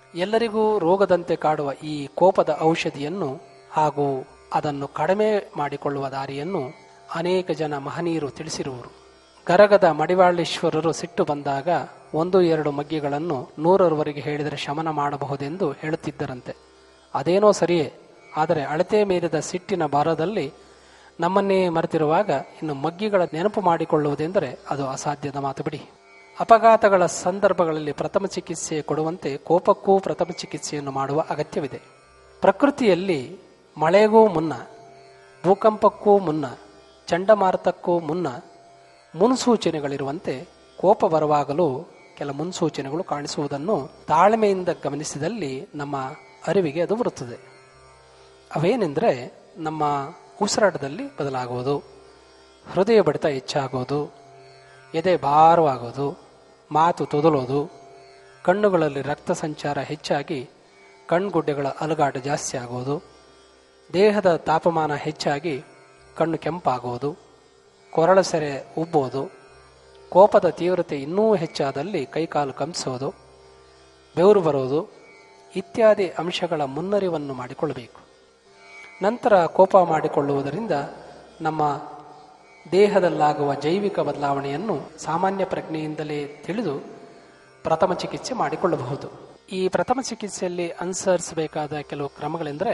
ಎಲ್ಲರಿಗೂ ರೋಗದಂತೆ ಕಾಡುವ ಈ ಕೋಪದ ಔಷಧಿಯನ್ನು ಹಾಗೂ ಅದನ್ನು ಕಡಿಮೆ ಮಾಡಿಕೊಳ್ಳುವ ದಾರಿಯನ್ನು ಅನೇಕ ಜನ ಮಹನೀಯರು ತಿಳಿಸಿರುವರು ಗರಗದ ಮಡಿವಾಳೇಶ್ವರರು ಸಿಟ್ಟು ಬಂದಾಗ ಒಂದು ಎರಡು ಮಗ್ಗಿಗಳನ್ನು ನೂರರವರೆಗೆ ಹೇಳಿದರೆ ಶಮನ ಮಾಡಬಹುದೆಂದು ಹೇಳುತ್ತಿದ್ದರಂತೆ ಅದೇನೋ ಸರಿಯೇ ಆದರೆ ಅಳತೆ ಮೀರಿದ ಸಿಟ್ಟಿನ ಭಾರದಲ್ಲಿ ನಮ್ಮನ್ನೇ ಮರೆತಿರುವಾಗ ಇನ್ನು ಮಗ್ಗಿಗಳ ನೆನಪು ಮಾಡಿಕೊಳ್ಳುವುದೆಂದರೆ ಅದು ಅಸಾಧ್ಯದ ಮಾತು ಬಿಡಿ ಅಪಘಾತಗಳ ಸಂದರ್ಭಗಳಲ್ಲಿ ಪ್ರಥಮ ಚಿಕಿತ್ಸೆ ಕೊಡುವಂತೆ ಕೋಪಕ್ಕೂ ಪ್ರಥಮ ಚಿಕಿತ್ಸೆಯನ್ನು ಮಾಡುವ ಅಗತ್ಯವಿದೆ ಪ್ರಕೃತಿಯಲ್ಲಿ ಮಳೆಗೂ ಮುನ್ನ ಭೂಕಂಪಕ್ಕೂ ಮುನ್ನ ಚಂಡಮಾರುತಕ್ಕೂ ಮುನ್ನ ಮುನ್ಸೂಚನೆಗಳಿರುವಂತೆ ಕೋಪ ಬರುವಾಗಲೂ ಕೆಲ ಮುನ್ಸೂಚನೆಗಳು ಕಾಣಿಸುವುದನ್ನು ತಾಳ್ಮೆಯಿಂದ ಗಮನಿಸಿದಲ್ಲಿ ನಮ್ಮ ಅರಿವಿಗೆ ಅದು ಬರುತ್ತದೆ ಅವೇನೆಂದರೆ ನಮ್ಮ ಉಸಿರಾಟದಲ್ಲಿ ಬದಲಾಗುವುದು ಹೃದಯ ಬಡಿತ ಹೆಚ್ಚಾಗೋದು ಎದೆ ಭಾರವಾಗೋದು ಮಾತು ತೊದಲೋದು ಕಣ್ಣುಗಳಲ್ಲಿ ರಕ್ತ ಸಂಚಾರ ಹೆಚ್ಚಾಗಿ ಕಣ್ಗುಡ್ಡೆಗಳ ಅಲುಗಾಟ ಜಾಸ್ತಿ ಆಗೋದು ದೇಹದ ತಾಪಮಾನ ಹೆಚ್ಚಾಗಿ ಕಣ್ಣು ಕೆಂಪಾಗುವುದು ಕೊರಳ ಸೆರೆ ಉಬ್ಬೋದು ಕೋಪದ ತೀವ್ರತೆ ಇನ್ನೂ ಹೆಚ್ಚಾದಲ್ಲಿ ಕೈಕಾಲು ಕಂಪಿಸೋದು ಬೆವರು ಬರೋದು ಇತ್ಯಾದಿ ಅಂಶಗಳ ಮುನ್ನರಿವನ್ನು ಮಾಡಿಕೊಳ್ಳಬೇಕು ನಂತರ ಕೋಪ ಮಾಡಿಕೊಳ್ಳುವುದರಿಂದ ನಮ್ಮ ದೇಹದಲ್ಲಾಗುವ ಜೈವಿಕ ಬದಲಾವಣೆಯನ್ನು ಸಾಮಾನ್ಯ ಪ್ರಜ್ಞೆಯಿಂದಲೇ ತಿಳಿದು ಪ್ರಥಮ ಚಿಕಿತ್ಸೆ ಮಾಡಿಕೊಳ್ಳಬಹುದು ಈ ಪ್ರಥಮ ಚಿಕಿತ್ಸೆಯಲ್ಲಿ ಅನುಸರಿಸಬೇಕಾದ ಕೆಲವು ಕ್ರಮಗಳೆಂದರೆ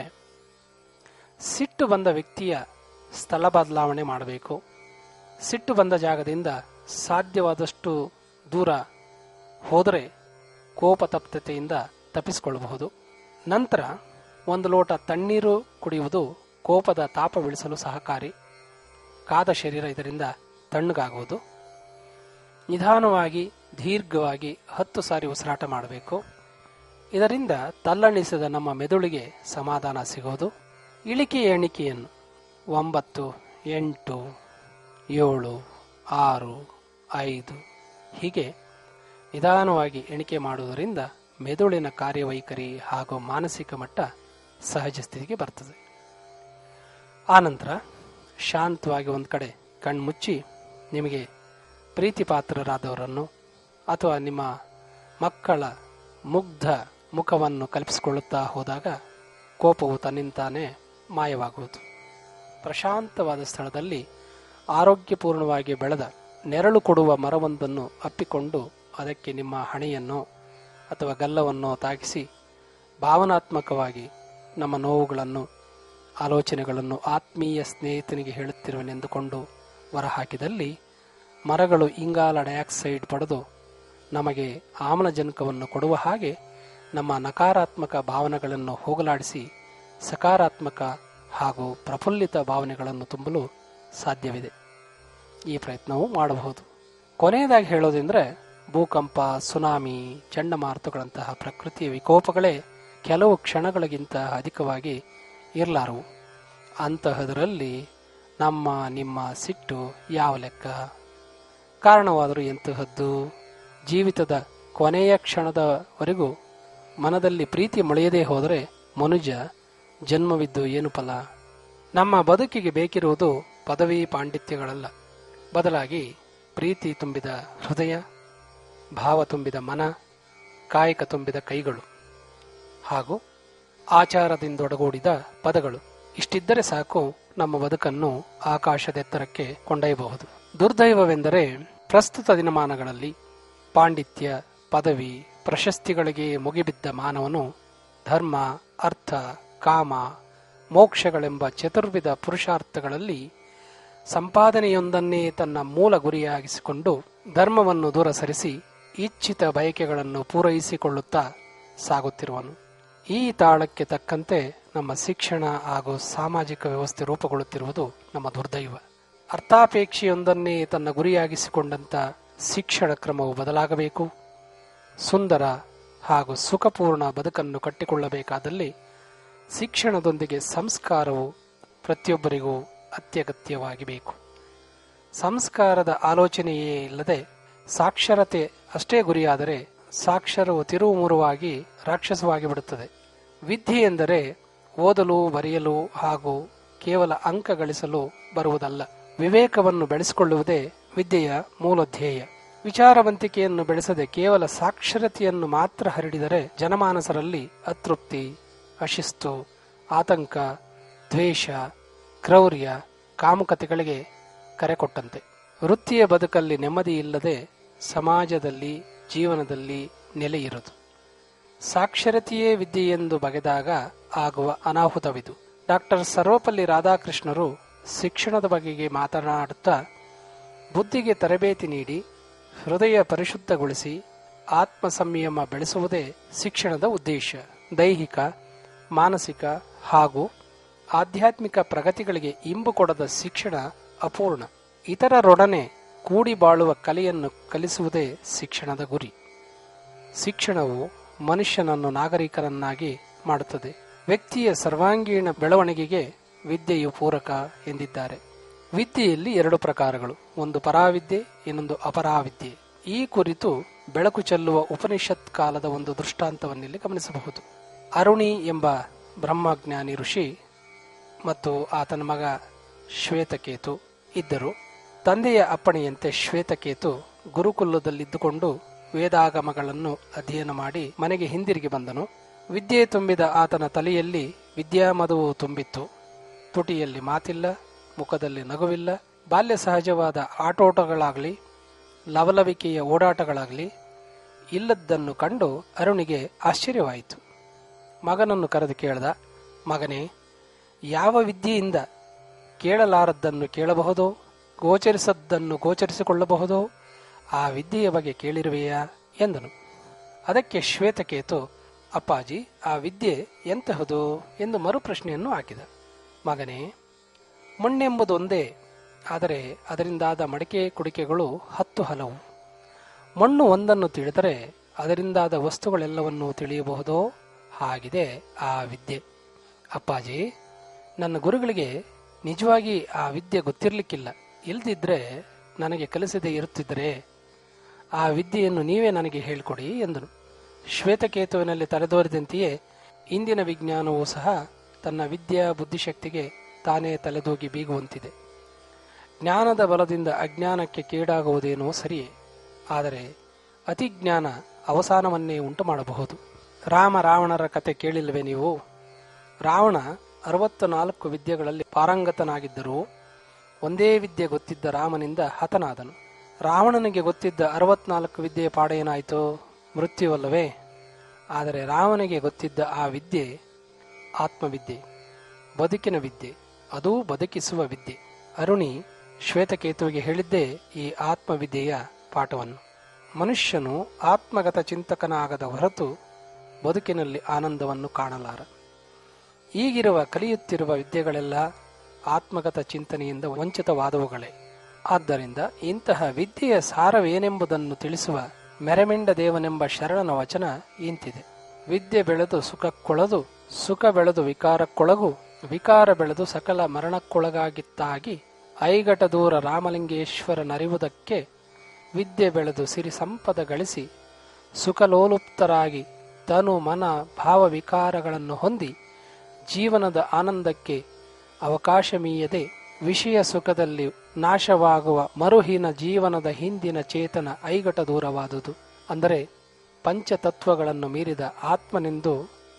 ಸಿಟ್ಟು ಬಂದ ವ್ಯಕ್ತಿಯ ಸ್ಥಳ ಬದಲಾವಣೆ ಮಾಡಬೇಕು ಸಿಟ್ಟು ಬಂದ ಜಾಗದಿಂದ ಸಾಧ್ಯವಾದಷ್ಟು ದೂರ ಹೋದರೆ ಕೋಪತಪ್ತತೆಯಿಂದ ತಪ್ಪಿಸಿಕೊಳ್ಳಬಹುದು ನಂತರ ಒಂದು ಲೋಟ ತಣ್ಣೀರು ಕುಡಿಯುವುದು ಕೋಪದ ತಾಪವಿಳಿಸಲು ಸಹಕಾರಿ ಕಾದ ಶರೀರ ಇದರಿಂದ ತಣ್ಣಗಾಗುವುದು ನಿಧಾನವಾಗಿ ದೀರ್ಘವಾಗಿ ಹತ್ತು ಸಾರಿ ಉಸಿರಾಟ ಮಾಡಬೇಕು ಇದರಿಂದ ತಲ್ಲಣಿಸಿದ ನಮ್ಮ ಮೆದುಳಿಗೆ ಸಮಾಧಾನ ಸಿಗೋದು ಇಳಿಕೆ ಎಣಿಕೆಯನ್ನು ಒಂಬತ್ತು ಎಂಟು ಏಳು ಆರು ಐದು ಹೀಗೆ ನಿಧಾನವಾಗಿ ಎಣಿಕೆ ಮಾಡುವುದರಿಂದ ಮೆದುಳಿನ ಕಾರ್ಯವೈಖರಿ ಹಾಗೂ ಮಾನಸಿಕ ಮಟ್ಟ ಸಹಜ ಸ್ಥಿತಿಗೆ ಬರ್ತದೆ ಆನಂತರ ಶಾಂತವಾಗಿ ಒಂದು ಕಡೆ ಕಣ್ಮುಚ್ಚಿ ನಿಮಗೆ ಪ್ರೀತಿ ಪಾತ್ರರಾದವರನ್ನು ಅಥವಾ ನಿಮ್ಮ ಮಕ್ಕಳ ಮುಗ್ಧ ಮುಖವನ್ನು ಕಲ್ಪಿಸಿಕೊಳ್ಳುತ್ತಾ ಹೋದಾಗ ಕೋಪವು ತನ್ನಿಂತಾನೇ ಮಾಯವಾಗುವುದು ಪ್ರಶಾಂತವಾದ ಸ್ಥಳದಲ್ಲಿ ಆರೋಗ್ಯಪೂರ್ಣವಾಗಿ ಬೆಳೆದ ನೆರಳು ಕೊಡುವ ಮರವೊಂದನ್ನು ಅಪ್ಪಿಕೊಂಡು ಅದಕ್ಕೆ ನಿಮ್ಮ ಹಣೆಯನ್ನು ಅಥವಾ ಗಲ್ಲವನ್ನು ತಾಗಿಸಿ ಭಾವನಾತ್ಮಕವಾಗಿ ನಮ್ಮ ನೋವುಗಳನ್ನು ಆಲೋಚನೆಗಳನ್ನು ಆತ್ಮೀಯ ಸ್ನೇಹಿತನಿಗೆ ಹೇಳುತ್ತಿರುವನೆಂದುಕೊಂಡು ಹೊರಹಾಕಿದಲ್ಲಿ ಮರಗಳು ಇಂಗಾಲ ಡೈಆಕ್ಸೈಡ್ ಪಡೆದು ನಮಗೆ ಆಮ್ಲಜನಕವನ್ನು ಕೊಡುವ ಹಾಗೆ ನಮ್ಮ ನಕಾರಾತ್ಮಕ ಭಾವನೆಗಳನ್ನು ಹೋಗಲಾಡಿಸಿ ಸಕಾರಾತ್ಮಕ ಹಾಗೂ ಪ್ರಫುಲ್ಲಿತ ಭಾವನೆಗಳನ್ನು ತುಂಬಲು ಸಾಧ್ಯವಿದೆ ಈ ಪ್ರಯತ್ನವು ಮಾಡಬಹುದು ಕೊನೆಯದಾಗಿ ಹೇಳೋದೆಂದರೆ ಭೂಕಂಪ ಸುನಾಮಿ ಚಂಡಮಾರುತಗಳಂತಹ ಪ್ರಕೃತಿಯ ವಿಕೋಪಗಳೇ ಕೆಲವು ಕ್ಷಣಗಳಿಗಿಂತ ಅಧಿಕವಾಗಿ ಇರಲಾರವು ಅಂತಹದರಲ್ಲಿ ನಮ್ಮ ನಿಮ್ಮ ಸಿಟ್ಟು ಯಾವ ಲೆಕ್ಕ ಕಾರಣವಾದರೂ ಎಂತಹದ್ದು ಜೀವಿತದ ಕೊನೆಯ ಕ್ಷಣದವರೆಗೂ ಮನದಲ್ಲಿ ಪ್ರೀತಿ ಮೊಳೆಯದೇ ಹೋದರೆ ಮನುಜ ಜನ್ಮವಿದ್ದು ಏನು ಫಲ ನಮ್ಮ ಬದುಕಿಗೆ ಬೇಕಿರುವುದು ಪದವಿ ಪಾಂಡಿತ್ಯಗಳಲ್ಲ ಬದಲಾಗಿ ಪ್ರೀತಿ ತುಂಬಿದ ಹೃದಯ ಭಾವ ತುಂಬಿದ ಮನ ಕಾಯಕ ತುಂಬಿದ ಕೈಗಳು ಹಾಗೂ ಆಚಾರದಿಂದೊಡಗೂಡಿದ ಪದಗಳು ಇಷ್ಟಿದ್ದರೆ ಸಾಕು ನಮ್ಮ ಬದುಕನ್ನು ಆಕಾಶದೆತ್ತರಕ್ಕೆ ಕೊಂಡೊಯ್ಯಬಹುದು ದುರ್ದೈವವೆಂದರೆ ಪ್ರಸ್ತುತ ದಿನಮಾನಗಳಲ್ಲಿ ಪಾಂಡಿತ್ಯ ಪದವಿ ಪ್ರಶಸ್ತಿಗಳಿಗೆ ಮುಗಿಬಿದ್ದ ಮಾನವನು ಧರ್ಮ ಅರ್ಥ ಕಾಮ ಮೋಕ್ಷಗಳೆಂಬ ಚತುರ್ವಿಧ ಪುರುಷಾರ್ಥಗಳಲ್ಲಿ ಸಂಪಾದನೆಯೊಂದನ್ನೇ ತನ್ನ ಮೂಲ ಗುರಿಯಾಗಿಸಿಕೊಂಡು ಧರ್ಮವನ್ನು ದೂರ ಸರಿಸಿ ಇಚ್ಛಿತ ಬಯಕೆಗಳನ್ನು ಪೂರೈಸಿಕೊಳ್ಳುತ್ತಾ ಸಾಗುತ್ತಿರುವನು ಈ ತಾಳಕ್ಕೆ ತಕ್ಕಂತೆ ನಮ್ಮ ಶಿಕ್ಷಣ ಹಾಗೂ ಸಾಮಾಜಿಕ ವ್ಯವಸ್ಥೆ ರೂಪುಗೊಳ್ಳುತ್ತಿರುವುದು ನಮ್ಮ ದುರ್ದೈವ ಅರ್ಥಾಪೇಕ್ಷೆಯೊಂದನ್ನೇ ತನ್ನ ಗುರಿಯಾಗಿಸಿಕೊಂಡಂತ ಶಿಕ್ಷಣ ಕ್ರಮವು ಬದಲಾಗಬೇಕು ಸುಂದರ ಹಾಗೂ ಸುಖಪೂರ್ಣ ಬದುಕನ್ನು ಕಟ್ಟಿಕೊಳ್ಳಬೇಕಾದಲ್ಲಿ ಶಿಕ್ಷಣದೊಂದಿಗೆ ಸಂಸ್ಕಾರವು ಪ್ರತಿಯೊಬ್ಬರಿಗೂ ಅತ್ಯಗತ್ಯವಾಗಿ ಬೇಕು ಸಂಸ್ಕಾರದ ಆಲೋಚನೆಯೇ ಇಲ್ಲದೆ ಸಾಕ್ಷರತೆ ಅಷ್ಟೇ ಗುರಿಯಾದರೆ ಸಾಕ್ಷರವು ತಿರುವುಮುರುವಾಗಿ ರಾಕ್ಷಸವಾಗಿ ಬಿಡುತ್ತದೆ ವಿದ್ಯೆ ಎಂದರೆ ಓದಲು ಬರೆಯಲು ಹಾಗೂ ಕೇವಲ ಅಂಕ ಗಳಿಸಲು ಬರುವುದಲ್ಲ ವಿವೇಕವನ್ನು ಬೆಳೆಸಿಕೊಳ್ಳುವುದೇ ವಿದ್ಯೆಯ ಮೂಲ ಧ್ಯೇಯ ವಿಚಾರವಂತಿಕೆಯನ್ನು ಬೆಳೆಸದೆ ಕೇವಲ ಸಾಕ್ಷರತೆಯನ್ನು ಮಾತ್ರ ಹರಡಿದರೆ ಜನಮಾನಸರಲ್ಲಿ ಅತೃಪ್ತಿ ಅಶಿಸ್ತು ಆತಂಕ ದ್ವೇಷ ಕ್ರೌರ್ಯ ಕಾಮುಕತೆಗಳಿಗೆ ಕರೆ ಕೊಟ್ಟಂತೆ ವೃತ್ತಿಯ ಬದುಕಲ್ಲಿ ನೆಮ್ಮದಿ ಇಲ್ಲದೆ ಸಮಾಜದಲ್ಲಿ ಜೀವನದಲ್ಲಿ ನೆಲೆಯಿರುವುದು ಸಾಕ್ಷರತೆಯೇ ವಿದ್ಯೆಯೆಂದು ಬಗೆದಾಗ ಆಗುವ ಅನಾಹುತವಿದು ಡಾಕ್ಟರ್ ಸರ್ವಪಲ್ಲಿ ರಾಧಾಕೃಷ್ಣರು ಶಿಕ್ಷಣದ ಬಗೆಗೆ ಮಾತನಾಡುತ್ತಾ ಬುದ್ಧಿಗೆ ತರಬೇತಿ ನೀಡಿ ಹೃದಯ ಪರಿಶುದ್ಧಗೊಳಿಸಿ ಆತ್ಮ ಸಂಯಮ ಬೆಳೆಸುವುದೇ ಶಿಕ್ಷಣದ ಉದ್ದೇಶ ದೈಹಿಕ ಮಾನಸಿಕ ಹಾಗೂ ಆಧ್ಯಾತ್ಮಿಕ ಪ್ರಗತಿಗಳಿಗೆ ಇಂಬು ಕೊಡದ ಶಿಕ್ಷಣ ಅಪೂರ್ಣ ಇತರರೊಡನೆ ಕೂಡಿ ಬಾಳುವ ಕಲೆಯನ್ನು ಕಲಿಸುವುದೇ ಶಿಕ್ಷಣದ ಗುರಿ ಶಿಕ್ಷಣವು ಮನುಷ್ಯನನ್ನು ನಾಗರಿಕರನ್ನಾಗಿ ಮಾಡುತ್ತದೆ ವ್ಯಕ್ತಿಯ ಸರ್ವಾಂಗೀಣ ಬೆಳವಣಿಗೆಗೆ ವಿದ್ಯೆಯು ಪೂರಕ ಎಂದಿದ್ದಾರೆ ವಿದ್ಯೆಯಲ್ಲಿ ಎರಡು ಪ್ರಕಾರಗಳು ಒಂದು ಪರಾವಿದ್ಯೆ ಇನ್ನೊಂದು ಅಪರಾವಿದ್ಯೆ ಈ ಕುರಿತು ಬೆಳಕು ಚೆಲ್ಲುವ ಉಪನಿಷತ್ ಕಾಲದ ಒಂದು ದೃಷ್ಟಾಂತವನ್ನಿಲ್ಲಿ ಗಮನಿಸಬಹುದು ಅರುಣಿ ಎಂಬ ಬ್ರಹ್ಮಜ್ಞಾನಿ ಋಷಿ ಮತ್ತು ಆತನ ಮಗ ಶ್ವೇತಕೇತು ಇದ್ದರು ತಂದೆಯ ಅಪ್ಪಣೆಯಂತೆ ಶ್ವೇತಕೇತು ಗುರುಕುಲದಲ್ಲಿದ್ದುಕೊಂಡು ವೇದಾಗಮಗಳನ್ನು ಅಧ್ಯಯನ ಮಾಡಿ ಮನೆಗೆ ಹಿಂದಿರುಗಿ ಬಂದನು ವಿದ್ಯೆ ತುಂಬಿದ ಆತನ ತಲೆಯಲ್ಲಿ ವಿದ್ಯಾಮಧುವು ತುಂಬಿತ್ತು ತುಟಿಯಲ್ಲಿ ಮಾತಿಲ್ಲ ಮುಖದಲ್ಲಿ ನಗುವಿಲ್ಲ ಬಾಲ್ಯ ಸಹಜವಾದ ಆಟೋಟಗಳಾಗಲಿ ಲವಲವಿಕೆಯ ಓಡಾಟಗಳಾಗಲಿ ಇಲ್ಲದ್ದನ್ನು ಕಂಡು ಅರುಣಿಗೆ ಆಶ್ಚರ್ಯವಾಯಿತು ಮಗನನ್ನು ಕರೆದು ಕೇಳ್ದ ಮಗನೇ ಯಾವ ವಿದ್ಯೆಯಿಂದ ಕೇಳಲಾರದ್ದನ್ನು ಕೇಳಬಹುದೋ ಗೋಚರಿಸದ್ದನ್ನು ಗೋಚರಿಸಿಕೊಳ್ಳಬಹುದೋ ಆ ವಿದ್ಯೆಯ ಬಗ್ಗೆ ಕೇಳಿರುವೆಯಾ ಎಂದನು ಅದಕ್ಕೆ ಶ್ವೇತಕೇತು ಅಪ್ಪಾಜಿ ಆ ವಿದ್ಯೆ ಎಂತಹದು ಎಂದು ಮರುಪ್ರಶ್ನೆಯನ್ನು ಹಾಕಿದ ಮಗನೇ ಮಣ್ಣೆಂಬುದೊಂದೇ ಆದರೆ ಅದರಿಂದಾದ ಮಡಿಕೆ ಕುಡಿಕೆಗಳು ಹತ್ತು ಹಲವು ಮಣ್ಣು ಒಂದನ್ನು ತಿಳಿದರೆ ಅದರಿಂದಾದ ವಸ್ತುಗಳೆಲ್ಲವನ್ನೂ ತಿಳಿಯಬಹುದೋ ಹಾಗಿದೆ ಆ ವಿದ್ಯೆ ಅಪ್ಪಾಜಿ ನನ್ನ ಗುರುಗಳಿಗೆ ನಿಜವಾಗಿ ಆ ವಿದ್ಯೆ ಗೊತ್ತಿರಲಿಕ್ಕಿಲ್ಲ ಇಲ್ದಿದ್ರೆ ನನಗೆ ಕಲಿಸದೆ ಇರುತ್ತಿದ್ದರೆ ಆ ವಿದ್ಯೆಯನ್ನು ನೀವೇ ನನಗೆ ಹೇಳಿಕೊಡಿ ಎಂದನು ಶ್ವೇತಕೇತುವಿನಲ್ಲಿ ತಲೆದೋರಿದಂತೆಯೇ ಇಂದಿನ ವಿಜ್ಞಾನವೂ ಸಹ ತನ್ನ ವಿದ್ಯಾ ಬುದ್ಧಿಶಕ್ತಿಗೆ ತಾನೇ ತಲೆದೂಗಿ ಬೀಗುವಂತಿದೆ ಜ್ಞಾನದ ಬಲದಿಂದ ಅಜ್ಞಾನಕ್ಕೆ ಕೀಡಾಗುವುದೇನೋ ಸರಿಯೇ ಆದರೆ ಅತಿಜ್ಞಾನ ಅವಸಾನವನ್ನೇ ಉಂಟು ಮಾಡಬಹುದು ರಾಮ ರಾವಣರ ಕತೆ ಕೇಳಿಲ್ವೇ ನೀವು ರಾವಣ ಅರವತ್ತ ನಾಲ್ಕು ವಿದ್ಯೆಗಳಲ್ಲಿ ಪಾರಂಗತನಾಗಿದ್ದರೂ ಒಂದೇ ವಿದ್ಯೆ ಗೊತ್ತಿದ್ದ ರಾಮನಿಂದ ಹತನಾದನು ರಾವಣನಿಗೆ ಗೊತ್ತಿದ್ದ ಅರವತ್ನಾಲ್ಕು ವಿದ್ಯೆಯ ಪಾಡ ಏನಾಯಿತು ಮೃತ್ಯುವಲ್ಲವೇ ಆದರೆ ರಾಮನಿಗೆ ಗೊತ್ತಿದ್ದ ಆ ವಿದ್ಯೆ ಆತ್ಮವಿದ್ಯೆ ಬದುಕಿನ ವಿದ್ಯೆ ಅದೂ ಬದುಕಿಸುವ ವಿದ್ಯೆ ಅರುಣಿ ಶ್ವೇತಕೇತುವಿಗೆ ಹೇಳಿದ್ದೇ ಈ ಆತ್ಮವಿದ್ಯೆಯ ಪಾಠವನ್ನು ಮನುಷ್ಯನು ಆತ್ಮಗತ ಚಿಂತಕನಾಗದ ಹೊರತು ಬದುಕಿನಲ್ಲಿ ಆನಂದವನ್ನು ಕಾಣಲಾರ ಈಗಿರುವ ಕಲಿಯುತ್ತಿರುವ ವಿದ್ಯೆಗಳೆಲ್ಲ ಆತ್ಮಗತ ಚಿಂತನೆಯಿಂದ ವಂಚಿತವಾದವುಗಳೇ ಆದ್ದರಿಂದ ಇಂತಹ ವಿದ್ಯೆಯ ಸಾರವೇನೆಂಬುದನ್ನು ತಿಳಿಸುವ ಮೆರಮೆಂಡ ದೇವನೆಂಬ ಶರಣನ ವಚನ ಇಂತಿದೆ ವಿದ್ಯೆ ಬೆಳೆದು ಸುಖಕ್ಕೊಳದು ಸುಖ ಬೆಳೆದು ವಿಕಾರಕ್ಕೊಳಗು ವಿಕಾರ ಬೆಳೆದು ಸಕಲ ಮರಣಕ್ಕೊಳಗಾಗಿತ್ತಾಗಿ ಐಗಟ ದೂರ ರಾಮಲಿಂಗೇಶ್ವರನರಿವುದಕ್ಕೆ ವಿದ್ಯೆ ಬೆಳೆದು ಸಿರಿ ಸಂಪದ ಗಳಿಸಿ ಸುಖಲೋಲುಪ್ತರಾಗಿ ತನು ಮನ ಭಾವ ವಿಕಾರಗಳನ್ನು ಹೊಂದಿ ಜೀವನದ ಆನಂದಕ್ಕೆ ಅವಕಾಶ ಮೀಯದೆ ವಿಷಯ ಸುಖದಲ್ಲಿ ನಾಶವಾಗುವ ಮರುಹೀನ ಜೀವನದ ಹಿಂದಿನ ಚೇತನ ಐಗಟ ದೂರವಾದುದು ಅಂದರೆ ಪಂಚತತ್ವಗಳನ್ನು ಮೀರಿದ ಆತ್ಮನೆಂದು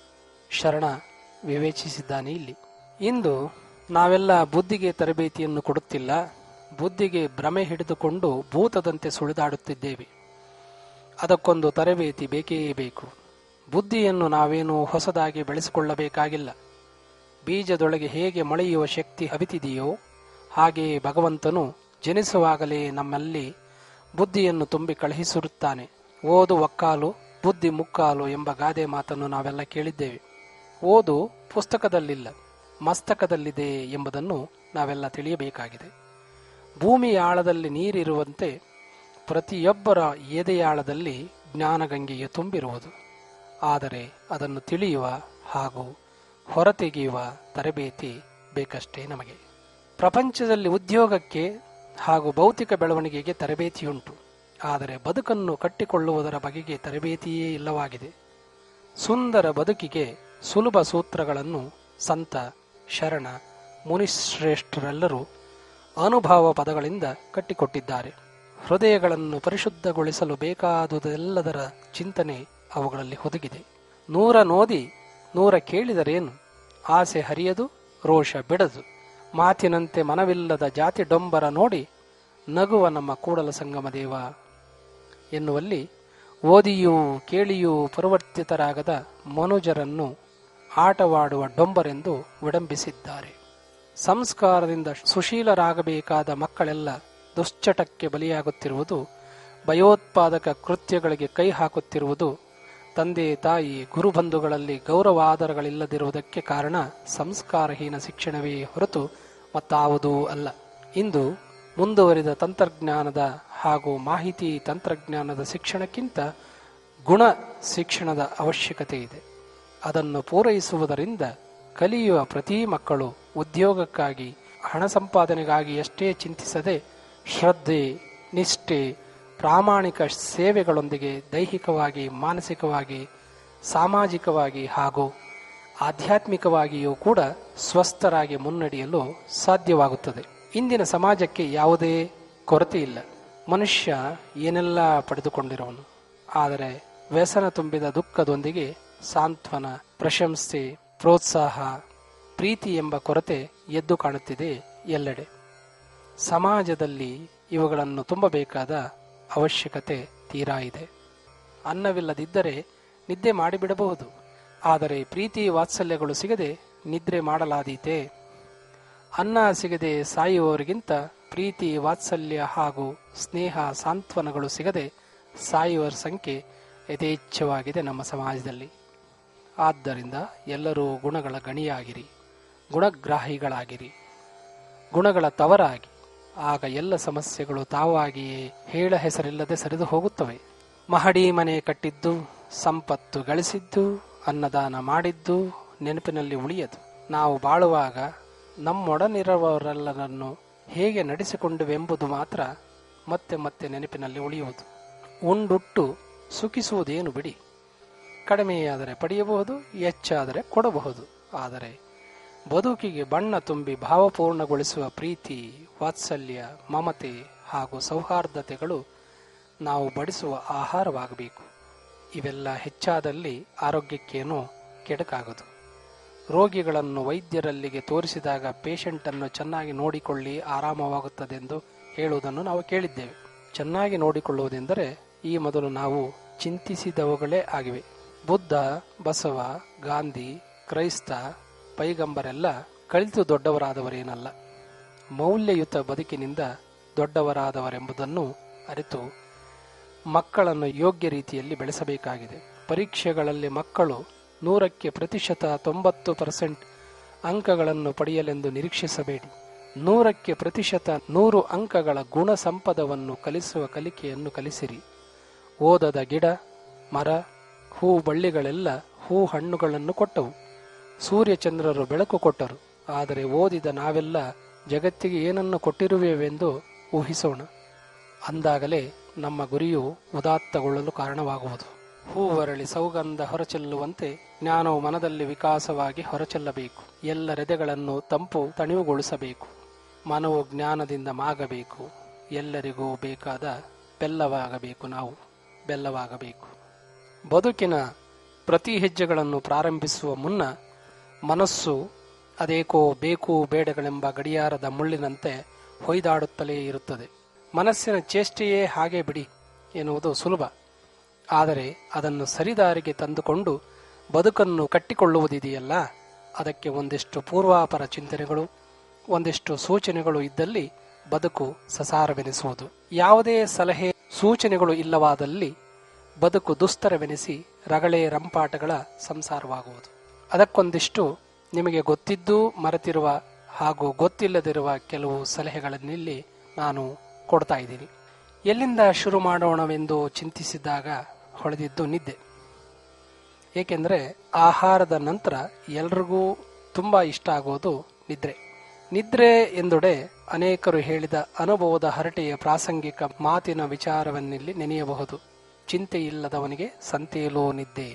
ಶರಣ ವಿವೇಚಿಸಿದ್ದಾನೆ ಇಲ್ಲಿ ಇಂದು ನಾವೆಲ್ಲ ಬುದ್ಧಿಗೆ ತರಬೇತಿಯನ್ನು ಕೊಡುತ್ತಿಲ್ಲ ಬುದ್ಧಿಗೆ ಭ್ರಮೆ ಹಿಡಿದುಕೊಂಡು ಭೂತದಂತೆ ಸುಳಿದಾಡುತ್ತಿದ್ದೇವೆ ಅದಕ್ಕೊಂದು ತರಬೇತಿ ಬೇಕೇ ಬೇಕು ಬುದ್ಧಿಯನ್ನು ನಾವೇನು ಹೊಸದಾಗಿ ಬೆಳೆಸಿಕೊಳ್ಳಬೇಕಾಗಿಲ್ಲ ಬೀಜದೊಳಗೆ ಹೇಗೆ ಮೊಳೆಯುವ ಶಕ್ತಿ ಹಬಿತಿದೆಯೋ ಹಾಗೆಯೇ ಭಗವಂತನು ಜನಿಸುವಾಗಲೇ ನಮ್ಮಲ್ಲಿ ಬುದ್ಧಿಯನ್ನು ತುಂಬಿ ಕಳುಹಿಸಿರುತ್ತಾನೆ ಓದು ಒಕ್ಕಾಲು ಬುದ್ಧಿ ಮುಕ್ಕಾಲು ಎಂಬ ಗಾದೆ ಮಾತನ್ನು ನಾವೆಲ್ಲ ಕೇಳಿದ್ದೇವೆ ಓದು ಪುಸ್ತಕದಲ್ಲಿಲ್ಲ ಮಸ್ತಕದಲ್ಲಿದೆ ಎಂಬುದನ್ನು ನಾವೆಲ್ಲ ತಿಳಿಯಬೇಕಾಗಿದೆ ಭೂಮಿಯ ಆಳದಲ್ಲಿ ನೀರಿರುವಂತೆ ಪ್ರತಿಯೊಬ್ಬರ ಎದೆಯಾಳದಲ್ಲಿ ಜ್ಞಾನಗಂಗೆಯು ತುಂಬಿರುವುದು ಆದರೆ ಅದನ್ನು ತಿಳಿಯುವ ಹಾಗೂ ಹೊರತೆಗೆಯುವ ತರಬೇತಿ ಬೇಕಷ್ಟೇ ನಮಗೆ ಪ್ರಪಂಚದಲ್ಲಿ ಉದ್ಯೋಗಕ್ಕೆ ಹಾಗೂ ಭೌತಿಕ ಬೆಳವಣಿಗೆಗೆ ತರಬೇತಿಯುಂಟು ಆದರೆ ಬದುಕನ್ನು ಕಟ್ಟಿಕೊಳ್ಳುವುದರ ಬಗೆಗೆ ತರಬೇತಿಯೇ ಇಲ್ಲವಾಗಿದೆ ಸುಂದರ ಬದುಕಿಗೆ ಸುಲಭ ಸೂತ್ರಗಳನ್ನು ಸಂತ ಶರಣ ಮುನಿಶ್ರೇಷ್ಠರೆಲ್ಲರೂ ಅನುಭವ ಪದಗಳಿಂದ ಕಟ್ಟಿಕೊಟ್ಟಿದ್ದಾರೆ ಹೃದಯಗಳನ್ನು ಪರಿಶುದ್ಧಗೊಳಿಸಲು ಬೇಕಾದುದೆಲ್ಲದರ ಚಿಂತನೆ ಅವುಗಳಲ್ಲಿ ಹುದುಗಿದೆ ನೂರ ನೋದಿ ನೂರ ಕೇಳಿದರೇನು ಆಸೆ ಹರಿಯದು ರೋಷ ಬಿಡದು ಮಾತಿನಂತೆ ಮನವಿಲ್ಲದ ಜಾತಿ ಡೊಂಬರ ನೋಡಿ ನಗುವ ನಮ್ಮ ಕೂಡಲ ಸಂಗಮ ದೇವ ಎನ್ನುವಲ್ಲಿ ಓದಿಯೂ ಕೇಳಿಯೂ ಪರಿವರ್ತಿತರಾಗದ ಮನುಜರನ್ನು ಆಟವಾಡುವ ಡೊಂಬರೆಂದು ವಿಡಂಬಿಸಿದ್ದಾರೆ ಸಂಸ್ಕಾರದಿಂದ ಸುಶೀಲರಾಗಬೇಕಾದ ಮಕ್ಕಳೆಲ್ಲ ದುಶ್ಚಟಕ್ಕೆ ಬಲಿಯಾಗುತ್ತಿರುವುದು ಭಯೋತ್ಪಾದಕ ಕೃತ್ಯಗಳಿಗೆ ಕೈ ಹಾಕುತ್ತಿರುವುದು ತಂದೆ ತಾಯಿ ಗುರುಬಂಧುಗಳಲ್ಲಿ ಗೌರವಾದರಗಳಿಲ್ಲದಿರುವುದಕ್ಕೆ ಕಾರಣ ಸಂಸ್ಕಾರಹೀನ ಶಿಕ್ಷಣವೇ ಹೊರತು ಮತ್ತಾವುದೂ ಅಲ್ಲ ಇಂದು ಮುಂದುವರಿದ ತಂತ್ರಜ್ಞಾನದ ಹಾಗೂ ಮಾಹಿತಿ ತಂತ್ರಜ್ಞಾನದ ಶಿಕ್ಷಣಕ್ಕಿಂತ ಗುಣ ಶಿಕ್ಷಣದ ಅವಶ್ಯಕತೆ ಇದೆ ಅದನ್ನು ಪೂರೈಸುವುದರಿಂದ ಕಲಿಯುವ ಪ್ರತಿ ಮಕ್ಕಳು ಉದ್ಯೋಗಕ್ಕಾಗಿ ಹಣ ಸಂಪಾದನೆಗಾಗಿ ಅಷ್ಟೇ ಚಿಂತಿಸದೆ ಶ್ರದ್ಧೆ ನಿಷ್ಠೆ ಪ್ರಾಮಾಣಿಕ ಸೇವೆಗಳೊಂದಿಗೆ ದೈಹಿಕವಾಗಿ ಮಾನಸಿಕವಾಗಿ ಸಾಮಾಜಿಕವಾಗಿ ಹಾಗೂ ಆಧ್ಯಾತ್ಮಿಕವಾಗಿಯೂ ಕೂಡ ಸ್ವಸ್ಥರಾಗಿ ಮುನ್ನಡೆಯಲು ಸಾಧ್ಯವಾಗುತ್ತದೆ ಇಂದಿನ ಸಮಾಜಕ್ಕೆ ಯಾವುದೇ ಕೊರತೆ ಇಲ್ಲ ಮನುಷ್ಯ ಏನೆಲ್ಲ ಪಡೆದುಕೊಂಡಿರೋನು ಆದರೆ ವ್ಯಸನ ತುಂಬಿದ ದುಃಖದೊಂದಿಗೆ ಸಾಂತ್ವನ ಪ್ರಶಂಸೆ ಪ್ರೋತ್ಸಾಹ ಪ್ರೀತಿ ಎಂಬ ಕೊರತೆ ಎದ್ದು ಕಾಣುತ್ತಿದೆ ಎಲ್ಲೆಡೆ ಸಮಾಜದಲ್ಲಿ ಇವುಗಳನ್ನು ತುಂಬಬೇಕಾದ ಅವಶ್ಯಕತೆ ತೀರಾ ಇದೆ ಅನ್ನವಿಲ್ಲದಿದ್ದರೆ ನಿದ್ದೆ ಮಾಡಿಬಿಡಬಹುದು ಆದರೆ ಪ್ರೀತಿ ವಾತ್ಸಲ್ಯಗಳು ಸಿಗದೆ ನಿದ್ರೆ ಮಾಡಲಾದೀತೆ ಅನ್ನ ಸಿಗದೆ ಸಾಯುವವರಿಗಿಂತ ಪ್ರೀತಿ ವಾತ್ಸಲ್ಯ ಹಾಗೂ ಸ್ನೇಹ ಸಾಂತ್ವನಗಳು ಸಿಗದೆ ಸಾಯುವರ ಸಂಖ್ಯೆ ಯಥೇಚ್ಛವಾಗಿದೆ ನಮ್ಮ ಸಮಾಜದಲ್ಲಿ ಆದ್ದರಿಂದ ಎಲ್ಲರೂ ಗುಣಗಳ ಗಣಿಯಾಗಿರಿ ಗುಣಗ್ರಾಹಿಗಳಾಗಿರಿ ಗುಣಗಳ ತವರಾಗಿ ಆಗ ಎಲ್ಲ ಸಮಸ್ಯೆಗಳು ತಾವಾಗಿಯೇ ಹೇಳ ಹೆಸರಿಲ್ಲದೆ ಸರಿದು ಹೋಗುತ್ತವೆ ಮಹಡಿ ಮನೆ ಕಟ್ಟಿದ್ದು ಸಂಪತ್ತು ಗಳಿಸಿದ್ದು ಅನ್ನದಾನ ಮಾಡಿದ್ದು ನೆನಪಿನಲ್ಲಿ ಉಳಿಯದು ನಾವು ಬಾಳುವಾಗ ನಮ್ಮೊಡನಿರುವವರೆಲ್ಲರನ್ನು ಹೇಗೆ ನಡೆಸಿಕೊಂಡುವೆಂಬುದು ಮಾತ್ರ ಮತ್ತೆ ಮತ್ತೆ ನೆನಪಿನಲ್ಲಿ ಉಳಿಯುವುದು ಉಂಡುಟ್ಟು ಸುಖಿಸುವುದೇನು ಬಿಡಿ ಕಡಿಮೆಯಾದರೆ ಪಡೆಯಬಹುದು ಹೆಚ್ಚಾದರೆ ಕೊಡಬಹುದು ಆದರೆ ಬದುಕಿಗೆ ಬಣ್ಣ ತುಂಬಿ ಭಾವಪೂರ್ಣಗೊಳಿಸುವ ಪ್ರೀತಿ ವಾತ್ಸಲ್ಯ ಮಮತೆ ಹಾಗೂ ಸೌಹಾರ್ದತೆಗಳು ನಾವು ಬಡಿಸುವ ಆಹಾರವಾಗಬೇಕು ಇವೆಲ್ಲ ಹೆಚ್ಚಾದಲ್ಲಿ ಆರೋಗ್ಯಕ್ಕೇನೋ ಕೆಡಕಾಗದು ರೋಗಿಗಳನ್ನು ವೈದ್ಯರಲ್ಲಿಗೆ ತೋರಿಸಿದಾಗ ಪೇಷಂಟ್ ಅನ್ನು ಚೆನ್ನಾಗಿ ನೋಡಿಕೊಳ್ಳಿ ಆರಾಮವಾಗುತ್ತದೆಂದು ಹೇಳುವುದನ್ನು ನಾವು ಕೇಳಿದ್ದೇವೆ ಚೆನ್ನಾಗಿ ನೋಡಿಕೊಳ್ಳುವುದೆಂದರೆ ಈ ಮೊದಲು ನಾವು ಚಿಂತಿಸಿದವುಗಳೇ ಆಗಿವೆ ಬುದ್ಧ ಬಸವ ಗಾಂಧಿ ಕ್ರೈಸ್ತ ಪೈಗಂಬರೆಲ್ಲ ಕಳಿತು ದೊಡ್ಡವರಾದವರೇನಲ್ಲ ಮೌಲ್ಯಯುತ ಬದುಕಿನಿಂದ ದೊಡ್ಡವರಾದವರೆಂಬುದನ್ನು ಅರಿತು ಮಕ್ಕಳನ್ನು ಯೋಗ್ಯ ರೀತಿಯಲ್ಲಿ ಬೆಳೆಸಬೇಕಾಗಿದೆ ಪರೀಕ್ಷೆಗಳಲ್ಲಿ ಮಕ್ಕಳು ನೂರಕ್ಕೆ ಪ್ರತಿಶತ ತೊಂಬತ್ತು ಪರ್ಸೆಂಟ್ ಅಂಕಗಳನ್ನು ಪಡೆಯಲೆಂದು ನಿರೀಕ್ಷಿಸಬೇಡಿ ನೂರಕ್ಕೆ ಪ್ರತಿಶತ ನೂರು ಅಂಕಗಳ ಗುಣ ಸಂಪದವನ್ನು ಕಲಿಸುವ ಕಲಿಕೆಯನ್ನು ಕಲಿಸಿರಿ ಓದದ ಗಿಡ ಮರ ಹೂ ಬಳ್ಳಿಗಳೆಲ್ಲ ಹೂ ಹಣ್ಣುಗಳನ್ನು ಕೊಟ್ಟವು ಸೂರ್ಯಚಂದ್ರರು ಬೆಳಕು ಕೊಟ್ಟರು ಆದರೆ ಓದಿದ ನಾವೆಲ್ಲ ಜಗತ್ತಿಗೆ ಏನನ್ನು ಕೊಟ್ಟಿರುವೆವೆಂದು ಊಹಿಸೋಣ ಅಂದಾಗಲೇ ನಮ್ಮ ಗುರಿಯು ಉದಾತ್ತಗೊಳ್ಳಲು ಕಾರಣವಾಗುವುದು ಹೂವರಳಿ ಸೌಗಂಧ ಹೊರಚೆಲ್ಲುವಂತೆ ಜ್ಞಾನವು ಮನದಲ್ಲಿ ವಿಕಾಸವಾಗಿ ಹೊರಚೆಲ್ಲಬೇಕು ಎಲ್ಲ ರೆದೆಗಳನ್ನು ತಂಪು ತಣಿವುಗೊಳಿಸಬೇಕು ಮನವು ಜ್ಞಾನದಿಂದ ಮಾಗಬೇಕು ಎಲ್ಲರಿಗೂ ಬೇಕಾದ ಬೆಲ್ಲವಾಗಬೇಕು ನಾವು ಬೆಲ್ಲವಾಗಬೇಕು ಬದುಕಿನ ಪ್ರತಿ ಹೆಜ್ಜೆಗಳನ್ನು ಪ್ರಾರಂಭಿಸುವ ಮುನ್ನ ಮನಸ್ಸು ಅದೇಕೋ ಬೇಕು ಬೇಡಗಳೆಂಬ ಗಡಿಯಾರದ ಮುಳ್ಳಿನಂತೆ ಹೊಯ್ದಾಡುತ್ತಲೇ ಇರುತ್ತದೆ ಮನಸ್ಸಿನ ಚೇಷ್ಟೆಯೇ ಹಾಗೆ ಬಿಡಿ ಎನ್ನುವುದು ಸುಲಭ ಆದರೆ ಅದನ್ನು ಸರಿದಾರಿಗೆ ತಂದುಕೊಂಡು ಬದುಕನ್ನು ಕಟ್ಟಿಕೊಳ್ಳುವುದಿದೆಯಲ್ಲ ಅದಕ್ಕೆ ಒಂದಿಷ್ಟು ಪೂರ್ವಾಪರ ಚಿಂತನೆಗಳು ಒಂದಿಷ್ಟು ಸೂಚನೆಗಳು ಇದ್ದಲ್ಲಿ ಬದುಕು ಸಸಾರವೆನಿಸುವುದು ಯಾವುದೇ ಸಲಹೆ ಸೂಚನೆಗಳು ಇಲ್ಲವಾದಲ್ಲಿ ಬದುಕು ದುಸ್ತರವೆನಿಸಿ ರಗಳೆ ರಂಪಾಟಗಳ ಸಂಸಾರವಾಗುವುದು ಅದಕ್ಕೊಂದಿಷ್ಟು ನಿಮಗೆ ಗೊತ್ತಿದ್ದೂ ಮರೆತಿರುವ ಹಾಗೂ ಗೊತ್ತಿಲ್ಲದಿರುವ ಕೆಲವು ಸಲಹೆಗಳನ್ನಿಲ್ಲಿ ನಾನು ಕೊಡ್ತಾ ಇದ್ದೀನಿ ಎಲ್ಲಿಂದ ಶುರು ಮಾಡೋಣವೆಂದು ಚಿಂತಿಸಿದಾಗ ಹೊಳೆದಿದ್ದು ನಿದ್ದೆ ಏಕೆಂದರೆ ಆಹಾರದ ನಂತರ ಎಲ್ರಿಗೂ ತುಂಬ ಇಷ್ಟ ಆಗೋದು ನಿದ್ರೆ ನಿದ್ರೆ ಎಂದೊಡೆ ಅನೇಕರು ಹೇಳಿದ ಅನುಭವದ ಹರಟೆಯ ಪ್ರಾಸಂಗಿಕ ಮಾತಿನ ವಿಚಾರವನ್ನಿಲ್ಲಿ ನೆನೆಯಬಹುದು ಚಿಂತೆ ಇಲ್ಲದವನಿಗೆ ಸಂತೆಯಲೋ ನಿದ್ದೆ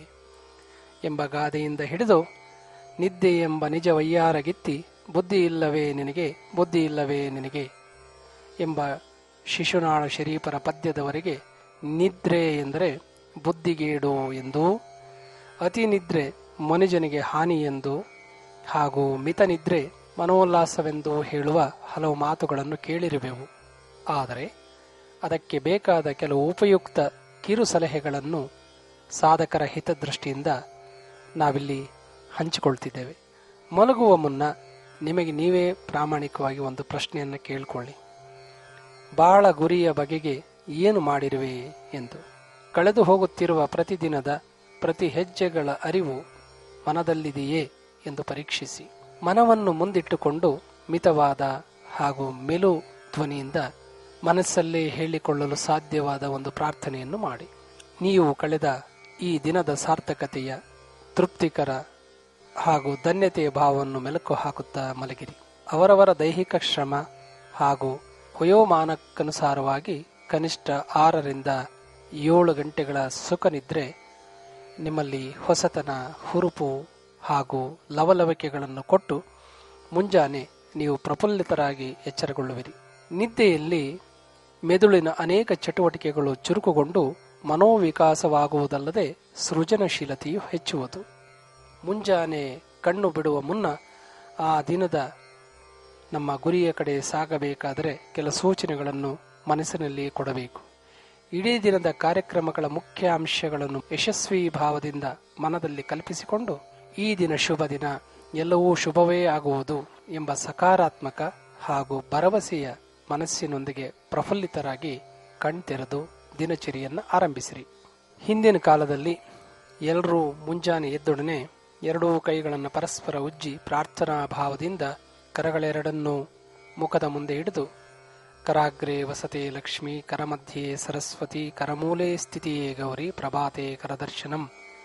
ಎಂಬ ಗಾದೆಯಿಂದ ಹಿಡಿದು ನಿದ್ದೆ ಎಂಬ ನಿಜ ವಯ್ಯಾರಗಿತ್ತಿ ಬುದ್ಧಿ ಇಲ್ಲವೇ ನಿನಗೆ ಬುದ್ಧಿ ಇಲ್ಲವೇ ನಿನಗೆ ಎಂಬ ಶಿಶುನಾಳ ಶರೀಫರ ಪದ್ಯದವರೆಗೆ ನಿದ್ರೆ ಎಂದರೆ ಬುದ್ಧಿಗೇಡು ಎಂದು ಅತಿ ನಿದ್ರೆ ಮನುಜನಿಗೆ ಹಾನಿ ಎಂದು ಹಾಗೂ ಮಿತ ನಿದ್ರೆ ಮನೋಲ್ಲಾಸವೆಂದು ಹೇಳುವ ಹಲವು ಮಾತುಗಳನ್ನು ಕೇಳಿರುವೆವು ಆದರೆ ಅದಕ್ಕೆ ಬೇಕಾದ ಕೆಲವು ಉಪಯುಕ್ತ ಕಿರು ಸಲಹೆಗಳನ್ನು ಸಾಧಕರ ಹಿತದೃಷ್ಟಿಯಿಂದ ನಾವಿಲ್ಲಿ ಹಂಚಿಕೊಳ್ತಿದ್ದೇವೆ ಮಲಗುವ ಮುನ್ನ ನಿಮಗೆ ನೀವೇ ಪ್ರಾಮಾಣಿಕವಾಗಿ ಒಂದು ಪ್ರಶ್ನೆಯನ್ನು ಕೇಳಿಕೊಳ್ಳಿ ಬಾಳ ಗುರಿಯ ಬಗೆಗೆ ಏನು ಮಾಡಿರುವೆ ಎಂದು ಕಳೆದು ಹೋಗುತ್ತಿರುವ ಪ್ರತಿದಿನದ ಪ್ರತಿ ಹೆಜ್ಜೆಗಳ ಅರಿವು ಮನದಲ್ಲಿದೆಯೇ ಎಂದು ಪರೀಕ್ಷಿಸಿ ಮನವನ್ನು ಮುಂದಿಟ್ಟುಕೊಂಡು ಮಿತವಾದ ಹಾಗೂ ಮೆಲು ಧ್ವನಿಯಿಂದ ಮನಸ್ಸಲ್ಲೇ ಹೇಳಿಕೊಳ್ಳಲು ಸಾಧ್ಯವಾದ ಒಂದು ಪ್ರಾರ್ಥನೆಯನ್ನು ಮಾಡಿ ನೀವು ಕಳೆದ ಈ ದಿನದ ಸಾರ್ಥಕತೆಯ ತೃಪ್ತಿಕರ ಹಾಗೂ ಧನ್ಯತೆಯ ಭಾವವನ್ನು ಮೆಲುಕು ಹಾಕುತ್ತಾ ಮಲಗಿರಿ ಅವರವರ ದೈಹಿಕ ಶ್ರಮ ಹಾಗೂ ವಯೋಮಾನಕ್ಕನುಸಾರವಾಗಿ ಕನಿಷ್ಠ ಆರರಿಂದ ಏಳು ಗಂಟೆಗಳ ಸುಖ ನಿದ್ರೆ ನಿಮ್ಮಲ್ಲಿ ಹೊಸತನ ಹುರುಪು ಹಾಗೂ ಲವಲವಿಕೆಗಳನ್ನು ಕೊಟ್ಟು ಮುಂಜಾನೆ ನೀವು ಪ್ರಫುಲ್ಲಿತರಾಗಿ ಎಚ್ಚರಗೊಳ್ಳುವಿರಿ ನಿದ್ದೆಯಲ್ಲಿ ಮೆದುಳಿನ ಅನೇಕ ಚಟುವಟಿಕೆಗಳು ಚುರುಕುಗೊಂಡು ಮನೋವಿಕಾಸವಾಗುವುದಲ್ಲದೆ ಸೃಜನಶೀಲತೆಯು ಹೆಚ್ಚುವುದು ಮುಂಜಾನೆ ಕಣ್ಣು ಬಿಡುವ ಮುನ್ನ ಆ ದಿನದ ನಮ್ಮ ಗುರಿಯ ಕಡೆ ಸಾಗಬೇಕಾದರೆ ಕೆಲ ಸೂಚನೆಗಳನ್ನು ಮನಸ್ಸಿನಲ್ಲಿ ಕೊಡಬೇಕು ಇಡೀ ದಿನದ ಕಾರ್ಯಕ್ರಮಗಳ ಮುಖ್ಯ ಅಂಶಗಳನ್ನು ಯಶಸ್ವಿ ಭಾವದಿಂದ ಮನದಲ್ಲಿ ಕಲ್ಪಿಸಿಕೊಂಡು ಈ ದಿನ ಶುಭ ದಿನ ಎಲ್ಲವೂ ಶುಭವೇ ಆಗುವುದು ಎಂಬ ಸಕಾರಾತ್ಮಕ ಹಾಗೂ ಭರವಸೆಯ ಮನಸ್ಸಿನೊಂದಿಗೆ ಪ್ರಫುಲ್ಲಿತರಾಗಿ ಕಣ್ತೆರೆದು ದಿನಚರಿಯನ್ನು ಆರಂಭಿಸಿರಿ ಹಿಂದಿನ ಕಾಲದಲ್ಲಿ ಎಲ್ಲರೂ ಮುಂಜಾನೆ ಎದ್ದೊಡನೆ ಎರಡೂ ಕೈಗಳನ್ನು ಪರಸ್ಪರ ಉಜ್ಜಿ ಪ್ರಾರ್ಥನಾ ಭಾವದಿಂದ ಕರಗಳೆರಡನ್ನೂ ಮುಖದ ಮುಂದೆ ಹಿಡಿದು ಕರಾಗ್ರೆ ವಸತೆ ಲಕ್ಷ್ಮಿ ಕರಮಧ್ಯೆ ಸರಸ್ವತಿ ಕರಮೂಲೆ ಸ್ಥಿತಿಯೇ ಗೌರಿ ಪ್ರಭಾತೆ ಕರದರ್ಶನಂ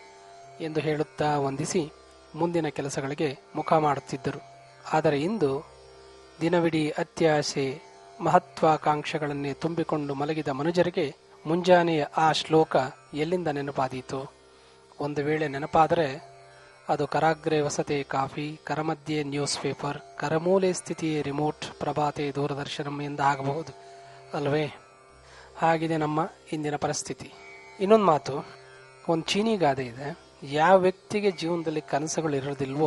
ಎಂದು ಹೇಳುತ್ತಾ ವಂದಿಸಿ ಮುಂದಿನ ಕೆಲಸಗಳಿಗೆ ಮುಖ ಮಾಡುತ್ತಿದ್ದರು ಆದರೆ ಇಂದು ದಿನವಿಡೀ ಅತ್ಯಾಸೆ ಮಹತ್ವಾಕಾಂಕ್ಷೆಗಳನ್ನೇ ತುಂಬಿಕೊಂಡು ಮಲಗಿದ ಮನುಜರಿಗೆ ಮುಂಜಾನೆಯ ಆ ಶ್ಲೋಕ ಎಲ್ಲಿಂದ ನೆನಪಾದೀತು ಒಂದು ವೇಳೆ ನೆನಪಾದರೆ ಅದು ಕರಾಗ್ರೆ ವಸತೆ ಕಾಫಿ ಕರಮಧ್ಯೆ ನ್ಯೂಸ್ ಪೇಪರ್ ಕರಮೂಲೆ ಸ್ಥಿತಿಯೇ ರಿಮೋಟ್ ಪ್ರಭಾತೆ ದೂರದರ್ಶನಂ ಎಂದಾಗಬಹುದು ಅಲ್ವೇ ಹಾಗಿದೆ ನಮ್ಮ ಇಂದಿನ ಪರಿಸ್ಥಿತಿ ಇನ್ನೊಂದು ಮಾತು ಒಂದು ಚೀನಿ ಗಾದೆ ಇದೆ ಯಾವ ವ್ಯಕ್ತಿಗೆ ಜೀವನದಲ್ಲಿ ಕನಸುಗಳು ಇರೋದಿಲ್ವೋ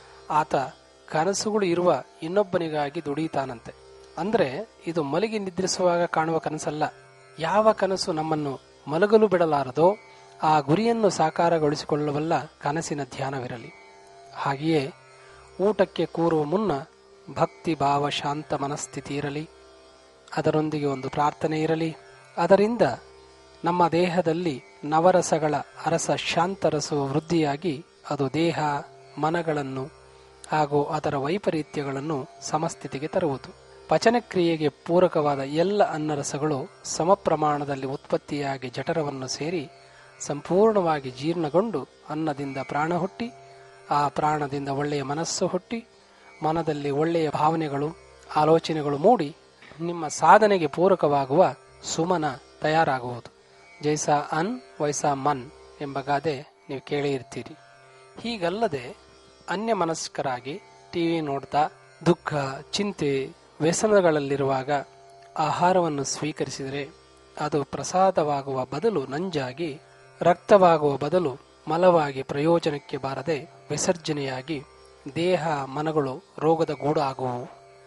ಆತ ಕನಸುಗಳು ಇರುವ ಇನ್ನೊಬ್ಬನಿಗಾಗಿ ದುಡಿತಾನಂತೆ ಅಂದ್ರೆ ಇದು ಮಲಗಿ ನಿದ್ರಿಸುವಾಗ ಕಾಣುವ ಕನಸಲ್ಲ ಯಾವ ಕನಸು ನಮ್ಮನ್ನು ಮಲಗಲು ಬಿಡಲಾರದೋ ಆ ಗುರಿಯನ್ನು ಸಾಕಾರಗೊಳಿಸಿಕೊಳ್ಳಬಲ್ಲ ಕನಸಿನ ಧ್ಯಾನವಿರಲಿ ಹಾಗೆಯೇ ಊಟಕ್ಕೆ ಕೂರುವ ಮುನ್ನ ಭಕ್ತಿ ಭಾವ ಶಾಂತ ಮನಸ್ಥಿತಿ ಇರಲಿ ಅದರೊಂದಿಗೆ ಒಂದು ಪ್ರಾರ್ಥನೆ ಇರಲಿ ಅದರಿಂದ ನಮ್ಮ ದೇಹದಲ್ಲಿ ನವರಸಗಳ ಅರಸ ಶಾಂತರಸವು ವೃದ್ಧಿಯಾಗಿ ಅದು ದೇಹ ಮನಗಳನ್ನು ಹಾಗೂ ಅದರ ವೈಪರೀತ್ಯಗಳನ್ನು ಸಮಸ್ಥಿತಿಗೆ ತರುವುದು ಪಚನಕ್ರಿಯೆಗೆ ಪೂರಕವಾದ ಎಲ್ಲ ಅನ್ನರಸಗಳು ಸಮ ಪ್ರಮಾಣದಲ್ಲಿ ಉತ್ಪತ್ತಿಯಾಗಿ ಜಠರವನ್ನು ಸೇರಿ ಸಂಪೂರ್ಣವಾಗಿ ಜೀರ್ಣಗೊಂಡು ಅನ್ನದಿಂದ ಪ್ರಾಣ ಹುಟ್ಟಿ ಆ ಪ್ರಾಣದಿಂದ ಒಳ್ಳೆಯ ಮನಸ್ಸು ಹುಟ್ಟಿ ಮನದಲ್ಲಿ ಒಳ್ಳೆಯ ಭಾವನೆಗಳು ಆಲೋಚನೆಗಳು ಮೂಡಿ ನಿಮ್ಮ ಸಾಧನೆಗೆ ಪೂರಕವಾಗುವ ಸುಮನ ತಯಾರಾಗುವುದು ಜೈಸಾ ಅನ್ ವೈಸಾ ಮನ್ ಎಂಬ ಗಾದೆ ನೀವು ಕೇಳಿ ಇರ್ತೀರಿ ಹೀಗಲ್ಲದೆ ಅನ್ಯ ಮನಸ್ಕರಾಗಿ ಟಿವಿ ನೋಡ್ತಾ ದುಃಖ ಚಿಂತೆ ವ್ಯಸನಗಳಲ್ಲಿರುವಾಗ ಆಹಾರವನ್ನು ಸ್ವೀಕರಿಸಿದರೆ ಅದು ಪ್ರಸಾದವಾಗುವ ಬದಲು ನಂಜಾಗಿ ರಕ್ತವಾಗುವ ಬದಲು ಮಲವಾಗಿ ಪ್ರಯೋಜನಕ್ಕೆ ಬಾರದೆ ವಿಸರ್ಜನೆಯಾಗಿ ದೇಹ ಮನಗಳು ರೋಗದ ಗೂಡು ಆಗುವು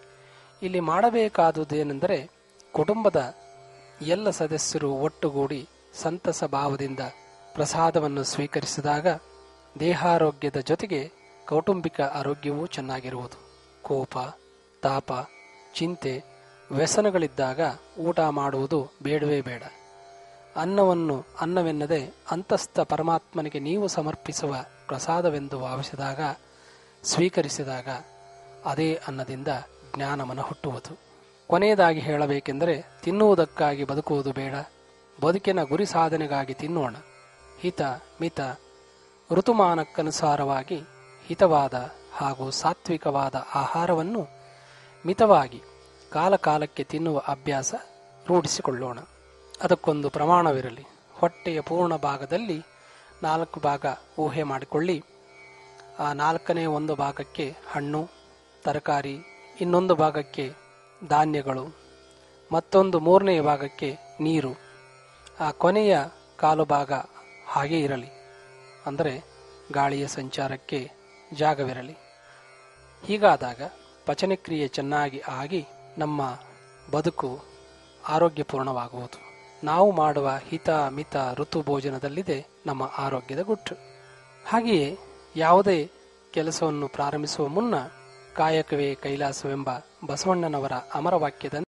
ಇಲ್ಲಿ ಮಾಡಬೇಕಾದುದೇನೆಂದರೆ ಕುಟುಂಬದ ಎಲ್ಲ ಸದಸ್ಯರು ಒಟ್ಟುಗೂಡಿ ಸಂತಸ ಭಾವದಿಂದ ಪ್ರಸಾದವನ್ನು ಸ್ವೀಕರಿಸಿದಾಗ ದೇಹಾರೋಗ್ಯದ ಜೊತೆಗೆ ಕೌಟುಂಬಿಕ ಆರೋಗ್ಯವೂ ಚೆನ್ನಾಗಿರುವುದು ಕೋಪ ತಾಪ ಚಿಂತೆ ವ್ಯಸನಗಳಿದ್ದಾಗ ಊಟ ಮಾಡುವುದು ಬೇಡವೇ ಬೇಡ ಅನ್ನವನ್ನು ಅನ್ನವೆನ್ನದೆ ಅಂತಸ್ಥ ಪರಮಾತ್ಮನಿಗೆ ನೀವು ಸಮರ್ಪಿಸುವ ಪ್ರಸಾದವೆಂದು ಭಾವಿಸಿದಾಗ ಸ್ವೀಕರಿಸಿದಾಗ ಅದೇ ಅನ್ನದಿಂದ ಜ್ಞಾನ ಮನ ಹುಟ್ಟುವುದು ಕೊನೆಯದಾಗಿ ಹೇಳಬೇಕೆಂದರೆ ತಿನ್ನುವುದಕ್ಕಾಗಿ ಬದುಕುವುದು ಬೇಡ ಬದುಕಿನ ಗುರಿ ಸಾಧನೆಗಾಗಿ ತಿನ್ನೋಣ ಹಿತ ಮಿತ ಋತುಮಾನಕ್ಕನುಸಾರವಾಗಿ ಹಿತವಾದ ಹಾಗೂ ಸಾತ್ವಿಕವಾದ ಆಹಾರವನ್ನು ಮಿತವಾಗಿ ಕಾಲಕಾಲಕ್ಕೆ ತಿನ್ನುವ ಅಭ್ಯಾಸ ರೂಢಿಸಿಕೊಳ್ಳೋಣ ಅದಕ್ಕೊಂದು ಪ್ರಮಾಣವಿರಲಿ ಹೊಟ್ಟೆಯ ಪೂರ್ಣ ಭಾಗದಲ್ಲಿ ನಾಲ್ಕು ಭಾಗ ಊಹೆ ಮಾಡಿಕೊಳ್ಳಿ ಆ ನಾಲ್ಕನೇ ಒಂದು ಭಾಗಕ್ಕೆ ಹಣ್ಣು ತರಕಾರಿ ಇನ್ನೊಂದು ಭಾಗಕ್ಕೆ ಧಾನ್ಯಗಳು ಮತ್ತೊಂದು ಮೂರನೆಯ ಭಾಗಕ್ಕೆ ನೀರು ಆ ಕೊನೆಯ ಕಾಲು ಭಾಗ ಹಾಗೆ ಇರಲಿ ಅಂದರೆ ಗಾಳಿಯ ಸಂಚಾರಕ್ಕೆ ಜಾಗವಿರಲಿ ಹೀಗಾದಾಗ ಪಚನಕ್ರಿಯೆ ಚೆನ್ನಾಗಿ ಆಗಿ ನಮ್ಮ ಬದುಕು ಆರೋಗ್ಯಪೂರ್ಣವಾಗುವುದು ನಾವು ಮಾಡುವ ಹಿತ ಮಿತ ಋತು ಭೋಜನದಲ್ಲಿದೆ ನಮ್ಮ ಆರೋಗ್ಯದ ಗುಟ್ಟು ಹಾಗೆಯೇ ಯಾವುದೇ ಕೆಲಸವನ್ನು ಪ್ರಾರಂಭಿಸುವ ಮುನ್ನ ಕಾಯಕವೇ ಕೈಲಾಸವೆಂಬ ಬಸವಣ್ಣನವರ ಅಮರವಾಕ್ಯದಂತೆ